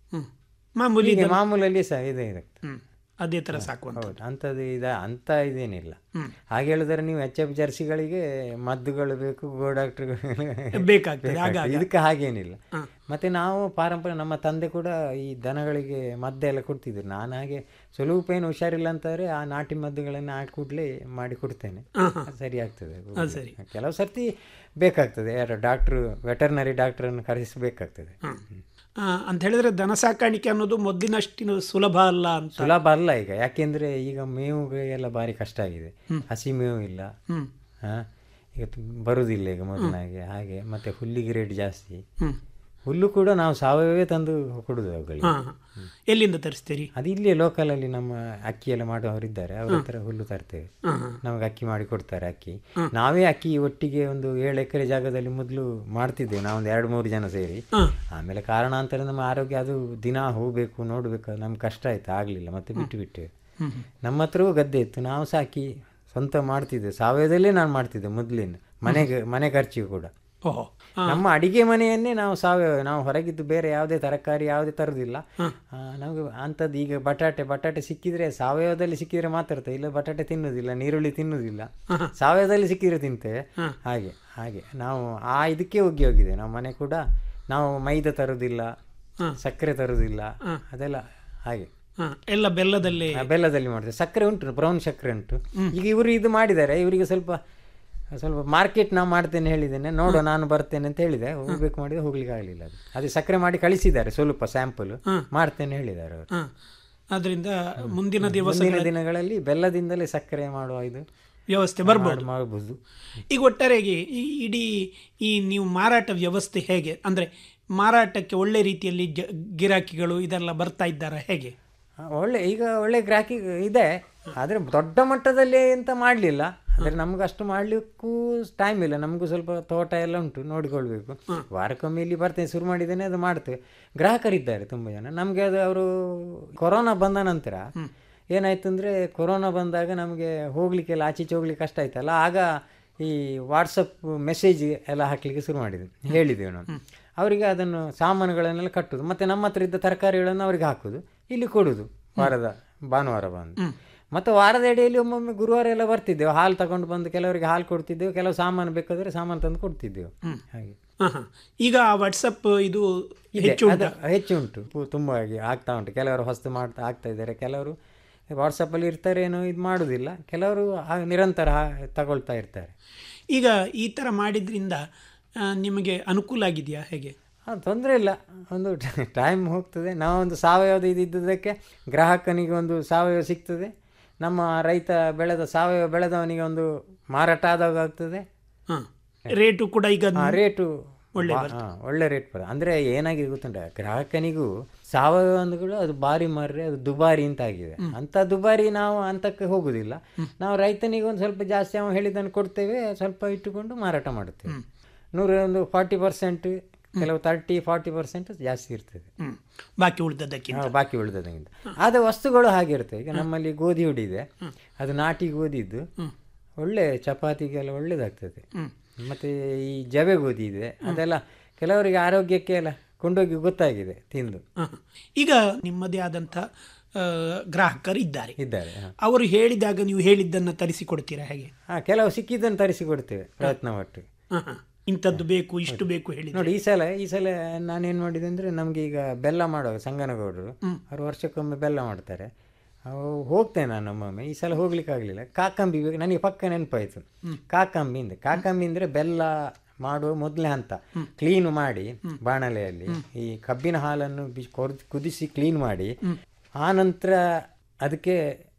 S9: ಮಾಮೂಲಿ
S10: ಹೀಗೆ
S9: ದನ-
S10: ಮಾಮೂಲಲ್ಲಿ ಸಹ ಇದೆ ಇದೆ
S9: ಹ್ಮ್ ಅದೇ ತರ ಸಾಕುವಂತ
S10: ಹೌದು ಅಂಥದ್ದು ಇದ ಅಂತ ಇದೇನಿಲ್ಲ ಹಾಗೆ ಹೇಳಿದ್ರೆ ನೀವು ಎಚ್ ಎಫ್ ಜರ್ಸಿಗಳಿಗೆ ಮದ್ದುಗಳು ಬೇಕು ಗೋ ಡಾಕ್ಟರ್
S9: ಬೇಕಾಗ್ತದೆ, ಆಗಾಗ.
S10: ಇದಕ್ಕೆ ಹಾಗೇನಿಲ್ಲ ಮತ್ತೆ ನಾವು ಪಾರಂಪರ್ಯ ನಮ್ಮ ತಂದೆ ಕೂಡ ಈ ದನಗಳಿಗೆ ಮದ್ದೆಲ್ಲ ಕೊಡ್ತಿದ್ರು ನಾನು ಹಾಗೆ ಸ್ವಲ್ಪ ಏನು ಹುಷಾರಿಲ್ಲ ಅಂತಾರೆ ಆ ನಾಟಿ ಮದ್ದುಗಳನ್ನು ಆ ಕೂಡಲೇ ಮಾಡಿ ಕೊಡ್ತೇನೆ ಅದು ಸರಿ ಆಗ್ತದೆ
S9: ಅದು ಸರಿ.
S10: ಕೆಲವು ಸರ್ತಿ ಬೇಕಾಗ್ತದೆ ಯಾರು ಡಾಕ್ಟ್ರು ವೆಟರ್ನರಿ ಡಾಕ್ಟ್ರನ್ನು ಕರೆಸಬೇಕಾಗ್ತದೆ
S9: ಆ, ಅಂತ ಹೇಳಿದ್ರೆ ದನ ಸಾಕಾಣಿಕೆ ಅನ್ನೋದು ಮೊದಲಿನಷ್ಟು ಸುಲಭ ಅಲ್ಲ ಅಂತ
S10: ಸುಲಭ ಅಲ್ಲ ಈಗ ಯಾಕೆಂದ್ರೆ ಈಗ ಮೇವುಗೆ ಎಲ್ಲ ಭಾರಿ ಕಷ್ಟ ಆಗಿದೆ ಹಸಿ ಮೇವು ಇಲ್ಲ
S9: ಹ್ಮ್.
S10: ಹಾ ಈಗ ತು- ಬರುದಿಲ್ಲ ಈಗ ಮೊದಲಾಗೆ ಹಾಗೆ ಮತ್ತೆ ಹುಲ್ಲಿಗೆ ರೇಟ್ ಜಾಸ್ತಿ
S9: ಹ್ಮ್.
S10: ಹುಲ್ಲು ಕೂಡ ನಾವು ಸಾವಯವೇ ತಂದು ಕೊಡುದು ಅವುಗಳಿಗೆ
S9: ಹಾ ಹಾ. ಎಲ್ಲಿಂದ ತರಿಸ್ತೀರಿ
S10: ಅದು ಇಲ್ಲೇ ಲೋಕಲ್ ಅಲ್ಲಿ ನಮ್ಮ ಅಕ್ಕಿ ಎಲ್ಲ ಮಾಡುವವರಿದ್ದಾರೆ ಅವ್ರ ಹತ್ರ ಹುಲ್ಲು ತರ್ತೇವೆ ನಮಗೆ ಅಕ್ಕಿ ಮಾಡಿ ಕೊಡ್ತಾರೆ ಅಕ್ಕಿ ನಾವೇ ಅಕ್ಕಿ ಒಟ್ಟಿಗೆ ಒಂದು ಏಳು ಎಕರೆ ಜಾಗದಲ್ಲಿ ಮೊದಲು ಮಾಡ್ತಿದ್ದೇವೆ ನಾವೊಂದು ಎರಡು ಮೂರು ಜನ ಸೇರಿ ಆಮೇಲೆ ಕಾರಣಾಂತರ ನಮ್ಮ ಆರೋಗ್ಯ ಅದು ದಿನ ಹೋಗ್ಬೇಕು ನೋಡ್ಬೇಕು ಅದು ನಮ್ಗೆ ಕಷ್ಟ ಆಯ್ತು ಆಗ್ಲಿಲ್ಲ ಮತ್ತೆ ಬಿಟ್ಟು ಬಿಟ್ಟೆ ನಮ್ಮ ಹತ್ರವೂ ಗದ್ದೆ ಇತ್ತು ನಾವು ಸಾಕಿ ಸ್ವಂತ ಮಾಡ್ತಿದ್ದೆ ಸಾವಯವದಲ್ಲೇ ನಾನು ಮಾಡ್ತಿದ್ದೆ ಮೊದಲಿನ ಮನೆಗೆ ಮನೆ ಖರ್ಚಿಗೆ ಕೂಡ
S9: ಓಹೋ
S10: ನಮ್ಮ ಅಡಿಗೆ ಮನೆಯನ್ನೇ ನಾವು ಸಾವಯವ ನಾವು ಹೊರಗಿದ್ದು ಬೇರೆ ಯಾವುದೇ ತರಕಾರಿ ಯಾವುದೇ ತರುದಿಲ್ಲ ಆ, ನಮಗೆ ಅಂಥದ್ದು ಈಗ ಬಟಾಟೆ ಬಟಾಟೆ ಸಿಕ್ಕಿದ್ರೆ ಸಾವಯವದಲ್ಲಿ ಸಿಕ್ಕಿದ್ರೆ ಮಾತ್ರ ಇರ್ತದೆ ಇಲ್ಲ ಬಟಾಟೆ ತಿನ್ನುವುದಿಲ್ಲ ನೀರುಳ್ಳಿ ತಿನ್ನುವುದಿಲ್ಲ ಸಾವಯವದಲ್ಲಿ ಸಿಕ್ಕಿದ್ರೆ ತಿಂತೇವೆ ಹಾಗೆ ಹಾಗೆ ನಾವು ಆ ಇದಕ್ಕೆ ಹೋಗಿ ಹೋಗಿದೆ ನಾವು ಮನೆ ಕೂಡ ನಾವು ಮೈದಾ ತರುವುದಿಲ್ಲ ಸಕ್ಕರೆ ತರುವುದಿಲ್ಲ ಅದೆಲ್ಲ ಹಾಗೆ
S9: ಹಾ, ಎಲ್ಲ ಬೆಲ್ಲದಲ್ಲಿ
S10: ಆ, ಬೆಲ್ಲದಲ್ಲಿ ಮಾಡ್ತೇವೆ ಸಕ್ಕರೆ ಉಂಟು ಬ್ರೌನ್ ಸಕ್ಕರೆ ಉಂಟು ಈಗ ಇವರು ಇದು ಮಾಡಿದ್ದಾರೆ ಇವರಿಗೆ ಸ್ವಲ್ಪ ಸ್ವಲ್ಪ ಮಾರ್ಕೆಟ್ ನಾವು ಮಾಡ್ತೇನೆ ಹೇಳಿದ್ದೇನೆ ನೋಡುವ ನಾನು ಬರ್ತೇನೆ ಅಂತ ಹೇಳಿದೆ ಹೋಗ್ಬೇಕು ಮಾಡಿದ್ರೆ ಹೋಗ್ಲಿಕ್ಕೆ ಆಗಲಿಲ್ಲ ಅದು ಅದೇ ಸಕ್ಕರೆ ಮಾಡಿ ಕಳಿಸಿದ್ದಾರೆ ಸ್ವಲ್ಪ ಸ್ಯಾಂಪಲ್ ಮಾಡ್ತೇನೆ ಹೇಳಿದ್ದಾರೆ ಅವರು
S9: ಹಾ. ಆದ್ರಿಂದ ಮುಂದಿನ ದಿವಸ
S10: ಮುಂದಿನ ದಿನಗಳಲ್ಲಿ ಬೆಲ್ಲದಿಂದಲೇ ಸಕ್ಕರೆ ಮಾಡುವ ಇದು
S9: ವ್ಯವಸ್ಥೆ ಬರ್ಬೋದು
S10: ಮಾಡ್- ಮಾಡಬಹುದು
S9: ಈಗ ಒಟ್ಟಾರೆಯಾಗಿ ಈ ಇಡೀ ಈ ನೀವು ಮಾರಾಟ ವ್ಯವಸ್ಥೆ ಹೇಗೆ ಅಂದ್ರೆ ಮಾರಾಟಕ್ಕೆ ಒಳ್ಳೆ ರೀತಿಯಲ್ಲಿ ಜ- ಗಿರಾಕಿಗಳು ಇದೆಲ್ಲ ಬರ್ತಾ ಇದ್ದಾರಾ ಹೇಗೆ
S10: ಆ, ಒಳ್ಳೆ ಈಗ ಒಳ್ಳೆ ಗ್ರಾಹಕಿ ಇದೆ ಆದರೆ ದೊಡ್ಡ ಮಟ್ಟದಲ್ಲಿ ಅಂತ ಮಾಡಲಿಲ್ಲ ಅಂದರೆ ನಮ್ಗೆ ಅಷ್ಟು ಮಾಡಲಿಕ್ಕೂ ಟೈಮ್ ಇಲ್ಲ ನಮಗೂ ಸ್ವಲ್ಪ ತೋಟ ಎಲ್ಲ ಉಂಟು ನೋಡಿಕೊಳ್ಬೇಕು ವಾರಕ್ಕೊಮ್ಮೆ ಇಲ್ಲಿ ಬರ್ತೇನೆ ಶುರು ಮಾಡಿದ್ದೇನೆ ಅದು ಮಾಡ್ತೇವೆ ಗ್ರಾಹಕರಿದ್ದಾರೆ ತುಂಬ ಜನ ನಮಗೆ ಅದು ಅವರು ಕೊರೋನಾ ಬಂದ ನಂತರ ಏನಾಯ್ತು ಅಂದರೆ ಕೊರೋನಾ ಬಂದಾಗ ನಮಗೆ ಹೋಗ್ಲಿಕ್ಕೆಲ್ಲ ಆಚೀಚೆ ಹೋಗ್ಲಿಕ್ಕೆ ಕಷ್ಟ ಆಯ್ತಲ್ಲ ಆಗ ಈ ವಾಟ್ಸಪ್ ಮೆಸೇಜ್ ಎಲ್ಲ ಹಾಕಲಿಕ್ಕೆ ಶುರು ಮಾಡಿದ್ವಿ ಹೇಳಿದ್ದೇವೆ ನಾವು ಅವರಿಗೆ ಅದನ್ನು ಸಾಮಾನುಗಳನ್ನೆಲ್ಲ ಕಟ್ಟುದು ಮತ್ತು ನಮ್ಮ ಹತ್ರ ಇದ್ದ ತರಕಾರಿಗಳನ್ನು ಅವರಿಗೆ ಹಾಕುದು ಇಲ್ಲಿ ಕೊಡುದು ವಾರದ ಭಾನುವಾರ ಬಂದು ಮತ್ತು ವಾರದ ಎಡೆಯಲ್ಲಿ ಒಮ್ಮೊಮ್ಮೆ ಗುರುವಾರ ಎಲ್ಲ ಬರ್ತಿದ್ದೆವು ಹಾಲು ತಗೊಂಡು ಬಂದು ಕೆಲವರಿಗೆ ಹಾಲು ಕೊಡ್ತಿದ್ದೆವು ಕೆಲವು ಸಾಮಾನು ಬೇಕಾದರೆ ಸಾಮಾನು ತಂದು ಕೊಡ್ತಿದ್ದೆವು ಹಾಗೆ
S9: ಹಾ, ಹಾ. ಈಗ ವಾಟ್ಸಪ್ ಇದು
S10: ಇದೆ,
S9: ಹೆಚ್ಚು
S10: ಅದು
S9: ಉಂಟಾ?
S10: ಹೆಚ್ಚು ಉಂಟು ಪು- ತುಂಬ ಆಗಿ ಆಗ್ತಾ ಉಂಟು ಕೆಲವರು ಹೊಸ್ತು ಮಾಡ್ತಾ ಆಗ್ತಾ ಇದ್ದಾರೆ ಕೆಲವರು ವಾಟ್ಸಪ್ಪಲ್ಲಿ ಇರ್ತಾರೆ ಏನೋ ಇದು ಮಾಡೋದಿಲ್ಲ ಕೆಲವರು ಆ ನಿರಂತರ ಹಾ- ತಗೊಳ್ತಾ ಇರ್ತಾರೆ
S9: ಈಗ ಈ ತರ ಮಾಡಿದ್ರಿಂದ ಆ, ನಿಮಗೆ ಅನುಕೂಲ ಆಗಿದೆಯಾ ಹೇಗೆ
S10: ಹಾಂ ತೊಂದರೆ ಇಲ್ಲ ಒಂದು ಟೈಮ್ ಹೋಗ್ತದೆ ನಾವೊಂದು ಸಾವಯವದ ಇದ್ದಿದ್ದಕ್ಕೆ ಗ್ರಾಹಕನಿಗೆ ಒಂದು ಸಾವಯವ ಸಿಗ್ತದೆ ನಮ್ಮ ರೈತ ಬೆಳೆದ ಸಾವಯವ ಬೆಳೆದವನಿಗೆ ಒಂದು ಮಾರಾಟ ಆದಾಗ ಆಗ್ತದೆ
S9: ಹಾ ರೇಟು ಕೂಡ ಈಗ
S10: ಆ ರೇಟು
S9: ಒಳ್ಳೆ
S10: ಬಾ-
S9: ಬರ್ತದೆ.
S10: ಹಾ, ಒಳ್ಳೆ ರೇಟ್ ಬರ್ತದೆ ಅಂದರೆ ಏನಾಗಿದೆ ಗೊತ್ತುಂಟ ಗ್ರಾಹಕನಿಗೂ ಸಾವಯವ ಅಂದ್ಗಳು ಅದು ಬಾರಿ ಮಾರ್ರೆ ಅದು ದುಬಾರಿ ಅಂತ ಆಗಿದೆ ಅಂತ ದುಬಾರಿ ನಾವು ಅಂತಕ್ಕೆ ಹೋಗುದಿಲ್ಲ ನಾವು ರೈತನಿಗೆ ಒಂದು ಸ್ವಲ್ಪ ಜಾಸ್ತಿ ಅವನು ಹೇಳಿದ್ದನ್ನು ಕೊಡ್ತೇವೆ ಸ್ವಲ್ಪ ಇಟ್ಟುಕೊಂಡು ಮಾರಾಟ ಮಾಡುತ್ತೇವೆ ನೂರ ಒಂದು ಫಾರ್ಟಿ ಪರ್ಸೆಂಟ್ ಕೆಲವು ತರ್ಟಿ ಫಾರ್ಟಿ ಪರ್ಸೆಂಟ್ ಜಾಸ್ತಿ ಇರ್ತದೆ
S9: ಹ್ಮ್. ಬಾಕಿ ಉಳಿದದ್ದಕ್ಕಿಂತ
S10: ಹಾ, ಬಾಕಿ ಉಳಿದದಂಗಿಂತ ಆದ ವಸ್ತುಗಳು ಹಾಗಿರ್ತವೆ ಈಗ ನಮ್ಮಲ್ಲಿ ಗೋಧಿ ಹುಡಿ ಇದೆ ಅದು ನಾಟಿ ಗೋಧಿದ್ದು ಒಳ್ಳೆ ಚಪಾತಿಗೆಲ್ಲ ಒಳ್ಳೇದಾಗ್ತದೆ ಮತ್ತೆ ಈ ಜವೆ ಗೋಧಿ ಇದೆ ಅದೆಲ್ಲ ಕೆಲವರಿಗೆ ಆರೋಗ್ಯಕ್ಕೆ ಎಲ್ಲ ಕೊಂಡೋಗಿ ಗೊತ್ತಾಗಿದೆ ತಿಂದು
S9: ಹ. ಈಗ ನಿಮ್ಮದೇ ಆದಂಥ ಆ, ಗ್ರಾಹಕರು ಇದ್ದಾರೆ
S10: ಇದ್ದಾರೆ ಹಾ.
S9: ಅವರು ಹೇಳಿದಾಗ ನೀವು ಹೇಳಿದ್ದನ್ನು ತರಿಸಿಕೊಡ್ತೀರಾ ಹೇಗೆ
S10: ಹಾ ಕೆಲವು ಸಿಕ್ಕಿದ್ದನ್ನು ತರಿಸಿ ಕೊಡ್ತೇವೆ ಪ್ರಯತ್ನ ಪಟ್ಟು
S9: ಹ, ಹ. ಇಂಥದ್ದು ಬೇಕು ಇಷ್ಟು ಬೇಕು ಹೇಳಿ
S10: ನೋಡಿ ಈ ಸಲ ಈ ಸಲ ನಾನೇನು ಮಾಡಿದೆ ಅಂದರೆ ನಮಗೆ ಈಗ ಬೆಲ್ಲ ಮಾಡುವಾಗ ಸಂಗನಗೌಡರು ಅವರು ವರ್ಷಕ್ಕೊಮ್ಮೆ ಬೆಲ್ಲ ಮಾಡ್ತಾರೆ ಅವು ಹೋಗ್ತೇನೆ ನಾನು ಒಮ್ಮೊಮ್ಮೆ ಈ ಸಲ ಹೋಗ್ಲಿಕ್ಕೆ ಆಗಲಿಲ್ಲ ಕಾಕಂಬಿ ಬೇಕು ನನಗೆ ಪಕ್ಕ ನೆನಪಾಯಿತು ಕಾಕಂಬಿ ಅಂದ್ರೆ ಕಾಕಂಬಿ ಅಂದರೆ ಬೆಲ್ಲ ಮಾಡುವ ಮೊದಲೇ ಹಂತ ಕ್ಲೀನ್ ಮಾಡಿ ಬಾಣಲೆಯಲ್ಲಿ ಈ ಕಬ್ಬಿನ ಹಾಲನ್ನು ಬಿ ಕೊರ್ದ್- ಕುದಿಸಿ ಕ್ಲೀನ್ ಮಾಡಿ ಆ ನಂತರ ಅದಕ್ಕೆ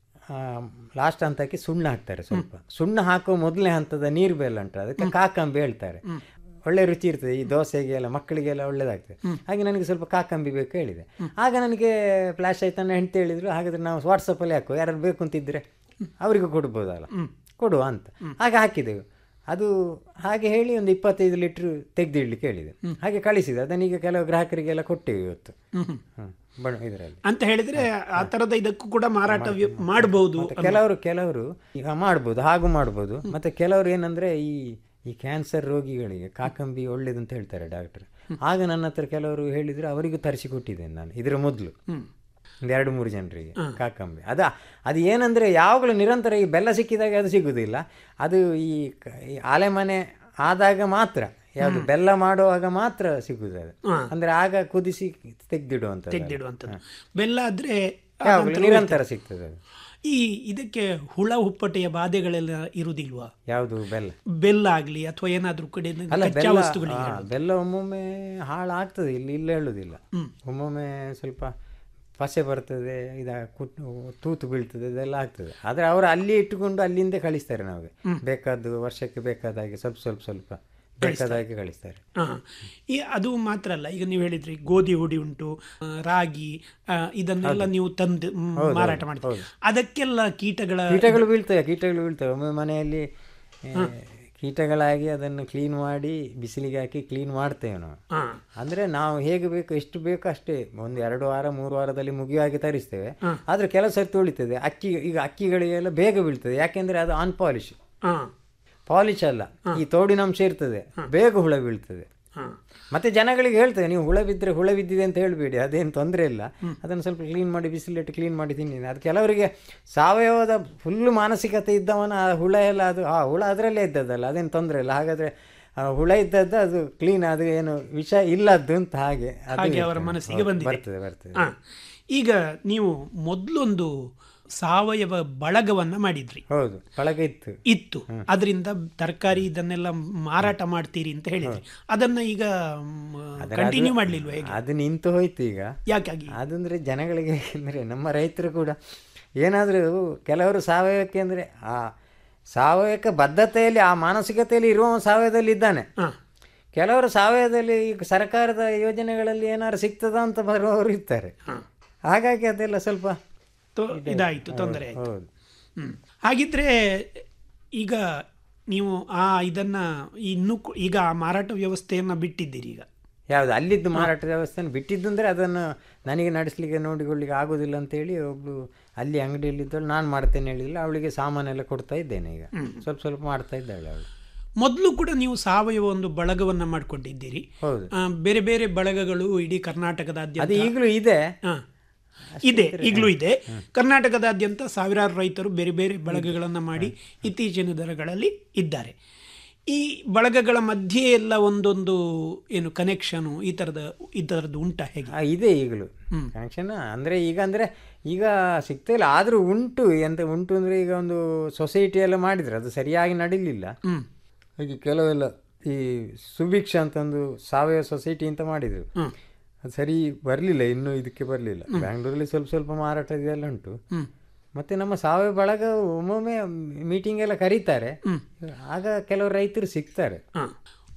S10: ಲಾಸ್ಟ್ ಹಂತಕ್ಕೆ ಸುಣ್ಣ ಹಾಕ್ತಾರೆ ಸ್ವಲ್ಪ ಸುಣ್ಣ ಹಾಕುವ ಮೊದಲನೇ ಹಂತದ ನೀರು ಬೆಲ್ಲ ಉಂಟು ಅದಕ್ಕೆ ಕಾಕಂಬಿ ಹೇಳ್ತಾರೆ ಒಳ್ಳೆ ರುಚಿ ಇರ್ತದೆ ಈ ದೋಸೆಗೆ ಎಲ್ಲ ಮಕ್ಕಳಿಗೆಲ್ಲ ಒಳ್ಳೇದಾಗ್ತದೆ ಹಾಗೆ ನನಗೆ ಸ್ವಲ್ಪ ಕಾಕಂಬಿ ಬೇಕು ಹೇಳಿದೆ ಆಗ ನನಗೆ ಫ್ಲಾಶ್ ಆಯ್ತು ನನ್ನ ಹೆಂಡತಿ ಹೇಳಿದ್ರು ಹಾಗಾದ್ರೆ ನಾವು ವಾಟ್ಸಪ್ಪಲ್ಲಿ ಹಾಕುವ ಯಾರು ಬೇಕು ಅಂತಿದ್ರೆ ಅವರಿಗೂ ಕೊಡ್ಬೋದಲ್ಲ ಕೊಡುವ ಅಂತ ಹಾಗೆ ಹಾಕಿದೆವು ಅದು ಹಾಗೆ ಹೇಳಿ ಒಂದು ಇಪ್ಪತ್ತೈದು ಲೀಟ್ರ್ ತೆಗೆದಿಡ್ಲಿಕ್ಕೆ ಹೇಳಿದೆ ಹಾಗೆ ಕಳಿಸಿದೆ ಅದನ್ನೀಗ ಕೆಲವು ಗ್ರಾಹಕರಿಗೆಲ್ಲ ಕೊಟ್ಟೆವು ಇವತ್ತು ಹ್ಮ್. ಬಣ ಇದರಲ್ಲಿ
S9: ಅಂತ ಹೇಳಿದ್ರೆ ಆ ತರದ ಇದಕ್ಕೂ ಕೂಡ ಮಾರಾಟ ಮಾಡಬಹುದು
S10: ಮತ್ತೆ ಕೆಲವರು ಕೆಲವರು ಈಗ ಮಾಡ್ಬೋದು ಹಾಗೂ ಮಾಡ್ಬೋದು ಮತ್ತೆ ಕೆಲವರು ಏನಂದ್ರೆ ಈ ಈ ಕ್ಯಾನ್ಸರ್ ರೋಗಿಗಳಿಗೆ ಕಾಕಂಬಿ ಒಳ್ಳೇದು ಅಂತ ಹೇಳ್ತಾರೆ ಡಾಕ್ಟರ್ ಆಗ ನನ್ನ ಹತ್ರ ಕೆಲವರು ಹೇಳಿದ್ರು ಅವರಿಗೂ ತರಿಸಿ ಕೊಟ್ಟಿದ್ದೇನೆ ನಾನು ಇದರ ಮೊದಲು ಒಂದು ಎರಡು ಮೂರು ಜನರಿಗೆ ಕಾಕಂಬಿ ಅದ ಅದು ಏನಂದ್ರೆ ಯಾವಾಗಲೂ ನಿರಂತರ ಈ ಬೆಲ್ಲ ಸಿಕ್ಕಿದಾಗ ಅದು ಸಿಗುದಿಲ್ಲ ಅದು ಈ ಕ- ಈ ಆಲೆಮನೆ ಆದಾಗ ಮಾತ್ರ ಯಾವುದು ಬೆಲ್ಲ ಮಾಡುವಾಗ ಮಾತ್ರ ಸಿಗುದು ಅದು ಅಂದ್ರೆ ಆಗ ಕುದಿಸಿ ತೆಗ್ದಿಡುವಂಥದ್ದು
S9: ತೆಗೆದಿಡುವಂಥದ್ದು ಬೆಲ್ಲ ಆದ್ರೆ
S10: ಯಾವಾಗಲೂ
S9: ಅದಂತರ
S10: ನಿರಂತರ ಸಿಗ್ತದೆ ಅದು
S9: ಈ ಇದಕ್ಕೆ ಹುಳ ಹುಪ್ಪಟೆಯ ಬಾಧೆಗಳೆಲ್ಲ ಇರುವುದಿಲ್ವಾ
S10: ಯಾವುದು ಬೆಲ್ಲ
S9: ಬೆಲ್ಲ ಆಗ್ಲಿ ಅಥವಾ ಏನಾದ್ರೂ ಕಡೆ
S10: ಅಲ್ಲ
S9: ಕಚ್ಚಾ
S10: ಬೆಲ್ಲ
S9: ವಸ್ತುಗಳಿಗೆ
S10: ಹಾ, ಬೆಲ್ಲ ಒಮ್ಮೊಮ್ಮೆ ಹಾಳಾಗ್ತದೆ ಇಲ್ಲಿ ಇಲ್ಲ ಹೇಳುದಿಲ್ಲ ಒಮ್ಮೊಮ್ಮೆ ಸ್ವಲ್ಪ ಪಸೆ ಬರ್ತದೆ ಇದ ಕುಟ್ ತೂತು ಬೀಳ್ತದೆ ಇದೆಲ್ಲ ಆಗ್ತದೆ ಆದರೆ ಅವರು ಅಲ್ಲಿ ಇಟ್ಟುಕೊಂಡು ಅಲ್ಲಿಂದ ಕಳಿಸ್ತಾರೆ ನಮಗೆ ಬೇಕಾದ್ದು ವರ್ಷಕ್ಕೆ ಬೇಕಾದ ಹಾಗೆ ಸ್ವಲ್ಪ ಸ್ವಲ್ಪ ಸ್ವಲ್ಪ ಬೇಕಾದ ಹಾಗೆ ಕಳಿಸ್ತಾರೆ
S9: ಹಾ. ಈ ಅದು ಮಾತ್ರ ಅಲ್ಲ ಈಗ ನೀವು ಹೇಳಿದ್ರಿ ಗೋಧಿ ಹುಡಿ ಉಂಟು ಆ, ರಾಗಿ ಆ, ಇದನ್ನೆಲ್ಲ ನೀವು ತಂದು ಮ್,
S10: ಹೌದು,
S9: ಮಾರಾಟ
S10: ಹೌದು,
S9: ಮಾಡ್ತೀವಿ
S10: ಹೌದು.
S9: ಅದಕ್ಕೆಲ್ಲ ಕೀಟಗಳ
S10: ಕೀಟಗಳು ಬೀಳ್ತವೆ ಕೀಟಗಳು ಬೀಳ್ತವೆ ಒಮ್ಮೆ ಮನೆಯಲ್ಲಿ ಏ, ಕೀಟಗಳಾಗಿ ಅದನ್ನು ಕ್ಲೀನ್ ಮಾಡಿ ಬಿಸಿಲಿಗೆ ಹಾಕಿ ಕ್ಲೀನ್ ಮಾಡ್ತೇವೆ ನಾವು
S9: ಹಾ.
S10: ಅಂದ್ರೆ ನಾವು ಹೇಗೆ ಬೇಕು ಎಷ್ಟು ಬೇಕು ಅಷ್ಟೇ ಒಂದು ಎರಡು ವಾರ ಮೂರು ವಾರದಲ್ಲಿ ಮುಗಿಯುವ ಹಾಗೆ ತರಿಸ್ತೇವೆ ಆದ್ರೆ ಕೆಲವು ಸರ್ತಿ ಉಳಿತದೆ ಅಕ್ಕಿ ಈಗ ಅಕ್ಕಿಗಳಿಗೆಲ್ಲ ಬೇಗ ಬೀಳ್ತದೆ ಯಾಕೆಂದ್ರೆ ಅದು ಆನ್ ಪಾಲಿಶ್
S9: ಹಾ.
S10: ಪಾಲಿಶ್ ಅಲ್ಲ ಈ ತೋಡಿನಂಶ ಇರ್ತದೆ ಬೇಗ ಹುಳ ಬೀಳ್ತದೆ
S9: ಹಾ.
S10: ಮತ್ತೆ ಜನಗಳಿಗೆ ಹೇಳ್ತೇವೆ ನೀವು ಹುಳ ಬಿದ್ದರೆ ಹುಳ ಬಿದ್ದಿದೆ ಅಂತ ಹೇಳಬೇಡಿ ಅದೇನು ತೊಂದರೆ ಇಲ್ಲ ಅದನ್ನು ಸ್ವಲ್ಪ ಕ್ಲೀನ್ ಮಾಡಿ ಬಿಸಿಲಿಟ್ಟು ಕ್ಲೀನ್ ಮಾಡಿ ತಿನ್ನಿ ಅದು ಕೆಲವರಿಗೆ ಸಾವಯವದ ಫುಲ್ಲು ಮಾನಸಿಕತೆ ಇದ್ದವನ ಆ ಹುಳ ಎಲ್ಲ ಅದು ಆ ಹುಳ ಅದರಲ್ಲೇ ಇದ್ದದ್ದಲ್ಲ ಅದೇನು ತೊಂದರೆ ಇಲ್ಲ ಹಾಗಾದರೆ ಆ ಹುಳ ಇದ್ದದ್ದು ಅದು ಕ್ಲೀನ್ ಅದು ಏನು ವಿಷ ಇಲ್ಲದ್ದು ಅಂತ ಹಾಗೆ ಅದು
S9: ಹಾಗೆ ಅವರ
S10: ಇರ್ತದೆ.
S9: ಮನಸ್ಸಿಗೆ
S10: ಹೌದು,
S9: ಬಂದಿದೆ
S10: ಬರ್ತದೆ ಬರ್ತದೆ
S9: ಹಾ. ಈಗ ನೀವು ಮೊದಲೊಂದು ಸಾವಯವ ಬಳಗವನ್ನ ಮಾಡಿದ್ರಿ
S10: ಹೌದು ಬಳಗ ಇತ್ತು
S9: ಇತ್ತು ಅದರಿಂದ ತರಕಾರಿ ಇದನ್ನೆಲ್ಲ ಮಾರಾಟ ಮಾಡ್ತೀರಿ ಅಂತ ಹೇಳಿದ್ರಿ ಅದನ್ನ ಈಗ
S10: ಆದರೆ
S9: ಕಂಟಿನ್ಯೂ
S10: ಅದು-
S9: ಮಾಡ್ಲಿಲ್ವ ಹೇಗೆ
S10: ಅದು ನಿಂತು ಹೋಯ್ತು ಈಗ
S9: ಯಾಕಾಗಿ
S10: ಅದಂದ್ರೆ ಜನಗಳಿಗೆ ಅಂದರೆ ನಮ್ಮ ರೈತರು ಕೂಡ ಏನಾದರೂ ಕೆಲವರು ಸಾವಯವಕ್ಕೆ ಅಂದರೆ ಆ ಸಾವಯವಕ್ಕೆ ಬದ್ಧತೆಯಲ್ಲಿ ಆ ಮಾನಸಿಕತೆಯಲ್ಲಿ ಇರುವ ಸಾವಯವದಲ್ಲಿ ಇದ್ದಾನೆ ಕೆಲವರು ಸಾವಯವದಲ್ಲಿ ಈಗ ಸರ್ಕಾರದ ಯೋಜನೆಗಳಲ್ಲಿ ಏನಾದ್ರು ಸಿಗ್ತದ ಅಂತ ಬರುವವರು ಇರ್ತಾರೆ ಹಾಗಾಗಿ ಅದೆಲ್ಲ ಸ್ವಲ್ಪ
S9: ತೊ-
S10: ಇದೆ.
S9: ಇದಾಯ್ತು
S10: ಹೌದು,
S9: ತೊಂದರೆ ಆಯ್ತು
S10: ಹೌದು
S9: ಹ್ಮ್. ಹಾಗಿದ್ರೆ ಈಗ ನೀವು ಆ ಇದನ್ನ ಇನ್ನು ಕು- ಈಗ ಆ ಮಾರಾಟ ವ್ಯವಸ್ಥೆಯನ್ನ ಬಿಟ್ಟಿದ್ದೀರಿ ಈಗ
S10: ಯಾವುದು ಅಲ್ಲಿದ್ದು ಮಾರಾಟ ವ್ಯವಸ್ಥೆಯನ್ನು ಬಿಟ್ಟಿದ್ದು ಅಂದರೆ ಅದನ್ನು ನನಗೆ ನಡೆಸಲಿಕ್ಕೆ ನೋಡಿಕೊಳ್ಳಿಕ್ಕೆ ಆಗೋದಿಲ್ಲ ಅಂತೇಳಿ ಒಬ್ಳು ಅಲ್ಲಿ ಅಂಗಡಿಯಲ್ಲಿದ್ದಳು ನಾನು ಮಾಡ್ತೇನೆ ಹೇಳಿಲ್ಲ ಅವಳಿಗೆ ಸಾಮಾನೆಲ್ಲ ಕೊಡ್ತಾ ಇದ್ದೇನೆ ಈಗ ಸ್ವಲ್ಪ ಸ್ವಲ್ಪ ಮಾಡ್ತಾ ಇದ್ದಾಳೆ ಅವಳು
S9: ಮೊದಲು ಕೂಡ ನೀವು ಸಾವಯವ ಒಂದು ಬಳಗವನ್ನ ಮಾಡ್ಕೊಂಡಿದ್ದೀರಿ
S10: ಹೌದು
S9: ಆ, ಬೇರೆ ಬೇರೆ ಬಳಗಗಳು ಇಡೀ
S10: ಅದು
S9: ಕರ್ನಾಟಕದಾದ್ಯಂತ
S10: ಈಗಲೂ ಇದೆ
S9: ಹಾ. ಇದೆ ಈಗಲೂ ಇದೆ ಕರ್ನಾಟಕದಾದ್ಯಂತ ಸಾವಿರಾರು ರೈತರು ಬೇರೆ ಬೇರೆ ಬಳಗಗಳನ್ನು ಮಾಡಿ ಇತ್ತೀಚಿನ ದಿನಗಳಲ್ಲಿ ಇದ್ದಾರೆ ಈ ಬಳಗಗಳ ಮಧ್ಯೆ ಎಲ್ಲ ಒಂದೊಂದು ಏನು ಕನೆಕ್ಷನು ಈ ಥರದ ಈ ಥರದ್ದು ಉಂಟಾ ಹೇಗೆ
S10: ಆ, ಇದೆ ಈಗಲೂ ಕನೆಕ್ಷನ್ ಅಂದರೆ ಈಗ ಅಂದರೆ ಈಗ ಸಿಗ್ತಾ ಇಲ್ಲ ಆದರೂ ಉಂಟು ಎಂತ ಉಂಟು ಅಂದರೆ ಈಗ ಒಂದು ಸೊಸೈಟಿ ಎಲ್ಲ ಮಾಡಿದ್ರು ಅದು ಸರಿಯಾಗಿ ನಡೀಲಿಲ್ಲ ಹಾಗೆ ಕೆಲವೆಲ್ಲ ಈ ಸುಭಿಕ್ಷ ಅಂತ ಒಂದು ಸಾವಯವ ಸೊಸೈಟಿ ಅಂತ ಮಾಡಿದ್ರು ಅದು ಸರಿ ಬರಲಿಲ್ಲ ಇನ್ನೂ ಇದಕ್ಕೆ ಬರಲಿಲ್ಲ ಬ್ಯಾಂಗ್ಳೂರಲ್ಲಿ ಸ್ವಲ್ಪ ಸ್ವಲ್ಪ ಮಾರಾಟ ಇದೆಲ್ಲ ಉಂಟು ಮತ್ತೆ ನಮ್ಮ ಸಾವಯವ ಬಳಗ ಒಮ್ಮೊಮ್ಮೆ ಮೀಟಿಂಗ್ ಎಲ್ಲ ಕರೀತಾರೆ ಆಗ ಕೆಲವು ರೈತರು ಸಿಗ್ತಾರೆ
S9: ಹಾ.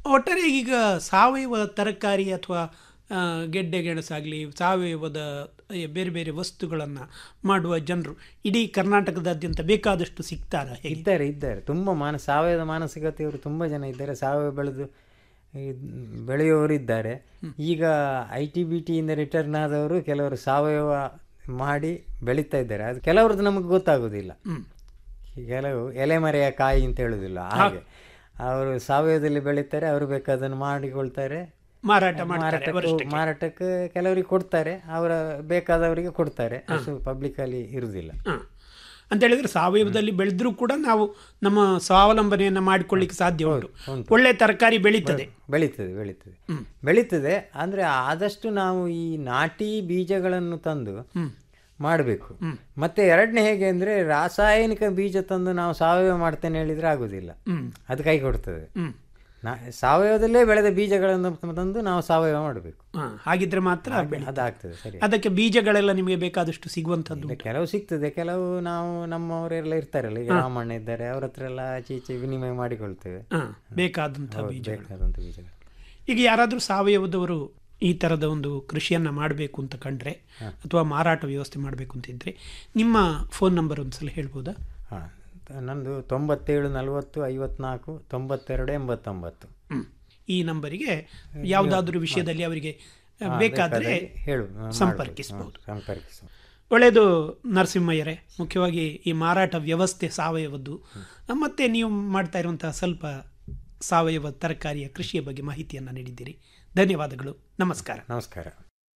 S9: ಒಟ್ಟಾರೆ ಈಗ ಸಾವಯವ ತರಕಾರಿ ಅಥವಾ ಆ, ಗೆಡ್ಡೆ ಗೆಣಸಾಗಲಿ ಸಾವಯವದ ಆ, ಬೇರೆ ಬೇರೆ ವಸ್ತುಗಳನ್ನು ಮಾಡುವ ಜನರು ಇಡೀ ಕರ್ನಾಟಕದಾದ್ಯಂತ ಬೇಕಾದಷ್ಟು ಸಿಗ್ತಾರ ಹೇಗೆ
S10: ಇದ್ದಾರೆ ಇದ್ದಾರೆ ತುಂಬ ಮಾನ ಸಾವಯವ ಮಾನಸಿಕತೆಯವರು ತುಂಬ ಜನ ಇದ್ದಾರೆ ಸಾವಯವ ಬೆಳೆದು ಈ ಬೆಳೆಯುವವರು ಇದ್ದಾರೆ ಈಗ ಐ ಟಿ ಬಿ ಟಿಯಿಂದ ರಿಟರ್ನ್ ಆದವರು ಕೆಲವರು ಸಾವಯವ ಮಾಡಿ ಬೆಳೀತಾ ಇದ್ದಾರೆ ಅದು ಕೆಲವ್ರದ್ದು ನಮಗೆ ಗೊತ್ತಾಗೋದಿಲ್ಲ ಕೆಲವು ಎಲೆಮರೆಯ ಕಾಯಿ ಅಂತ ಹೇಳೋದಿಲ್ಲ ಹಾಗೆ ಅವರು ಸಾವಯವದಲ್ಲಿ ಬೆಳೀತಾರೆ ಅವರು ಬೇಕಾದನ್ನು ಮಾಡಿಕೊಳ್ತಾರೆ
S9: ಮಾರಾಟ ಮಾಡ್ತಾರೆ
S10: ಮಾರಾಟಕ್ಕೂ-
S9: ಅವರಷ್ಟಕ್ಕೆ.
S10: ಮಾರಾಟಕ್ಕೆ ಕೆಲವರಿಗೆ ಕೊಡ್ತಾರೆ ಅವರ ಬೇಕಾದವರಿಗೆ ಕೊಡ್ತಾರೆ ಅಷ್ಟು ಪಬ್ಲಿಕಲ್ಲಿ ಇರುವುದಿಲ್ಲ
S9: ಅಂತ ಹೇಳಿದ್ರೆ ಸಾವಯವದಲ್ಲಿ ಬೆಳೆದ್ರೂ ಕೂಡ ನಾವು ನಮ್ಮ ಸ್ವಾವಲಂಬನೆಯನ್ನ ಮಾಡಿಕೊಳ್ಳಿಕ್ಕೆ ಸಾಧ್ಯ ಉಂಟು ಒಳ್ಳೆ ತರಕಾರಿ ಬೆಳೀತದೆ
S10: ಬೆಳೀತದೆ ಬೆಳೀತದೆ ಬೆಳೀತದೆ ಅಂದರೆ ಆದಷ್ಟು ನಾವು ಈ ನಾಟಿ ಬೀಜಗಳನ್ನು ತಂದು ಮಾಡಬೇಕು ಮತ್ತೆ ಎರಡನೇ ಹೇಗೆ ಅಂದರೆ ರಾಸಾಯನಿಕ ಬೀಜ ತಂದು ನಾವು ಸಾವಯವ ಮಾಡ್ತೇನೆ ಹೇಳಿದರೆ ಆಗೋದಿಲ್ಲ ಅದು ಕೈ ಕೊಡ್ತದೆ ನಾ ಸಾವಯವದಲ್ಲೇ ಬೆಳೆದ ಬೀಜಗಳನ್ನು ತಂದು ನಾವು ಸಾವಯವ ಮಾಡಬೇಕು
S9: ಹಾ, ಹಾಗಿದ್ರೆ ಮಾತ್ರ ಬೆಳೀತದೆ.
S10: ಅದಾಗ್ತದೆ ಸರಿ
S9: ಅದಕ್ಕೆ ಬೀಜಗಳೆಲ್ಲ ನಿಮಗೆ ಬೇಕಾದಷ್ಟು ಸಿಗುವಂಥದ್ದು
S10: ಇಲ್ಲ, ಕೆಲವು ಸಿಗ್ತದೆ ಕೆಲವು ನಾವು ನಮ್ಮವರೆಲ್ಲ ಇರ್ತಾರಲ್ಲ ಈಗ ರಾಮಣ್ಣ ಇದ್ದಾರೆ ಅವ್ರ ಹತ್ರ ಎಲ್ಲ ಆಚೆ ಈಚೆ ವಿನಿಮಯ ಮಾಡಿಕೊಳ್ತೇವೆ
S9: ಹಾ, ಬೇಕಾದಂಥ
S10: ಹೌದು,
S9: ಬೀಜಗಳು.
S10: ಬೇಕಾದಂಥ ಬೀಜಗಳು
S9: ಈಗ ಯಾರಾದರೂ ಸಾವಯವದವರು ಈ ಥರದ ಒಂದು ಕೃಷಿಯನ್ನು ಮಾಡಬೇಕು ಅಂತ ಕಂಡ್ರೆ ಅಥವಾ ಮಾರಾಟ ವ್ಯವಸ್ಥೆ ಮಾಡಬೇಕು ಅಂತಿದ್ರೆ ನಿಮ್ಮ ಫೋನ್ ನಂಬರ್ ಒಂದ್ಸಲ ಹೇಳ್ಬೋದಾ
S10: ಹಾಂ ನಂದು ತೊಂಬತ್ತೇಳು ನಲವತ್ತು ಐವತ್ನಾಲ್ಕು ತೊಂಬತ್ತೆರಡು ಎಂಬತ್ತೊಂಬತ್ತು
S9: ಈ ನಂಬರಿಗೆ ಯಾವುದಾದ್ರೂ ವಿಷಯದಲ್ಲಿ ಅವರಿಗೆ
S10: ಹಾ,
S9: ಬೇಕಾದರೆ
S10: ಬೇಕಾದಲ್ಲಿ ಹೇಳು ಮಾಡ್ಬೋದು.
S9: ಸಂಪರ್ಕಿಸಬಹುದು
S10: ಹಾ, ಸಂಪರ್ಕಿಸಬಹುದು
S9: ಒಳ್ಳೆಯದು ನರಸಿಂಹಯ್ಯರೇ ಮುಖ್ಯವಾಗಿ ಈ ಮಾರಾಟ ವ್ಯವಸ್ಥೆ ಸಾವಯವದ್ದು ಮತ್ತೆ ನೀವು ಮಾಡ್ತಾ ಇರುವಂತಹ ಸ್ವಲ್ಪ ಸಾವಯವ ತರಕಾರಿಯ ಕೃಷಿಯ ಬಗ್ಗೆ ಮಾಹಿತಿಯನ್ನು ನೀಡಿದ್ದೀರಿ ಧನ್ಯವಾದಗಳು ನಮಸ್ಕಾರ
S10: ನಮಸ್ಕಾರ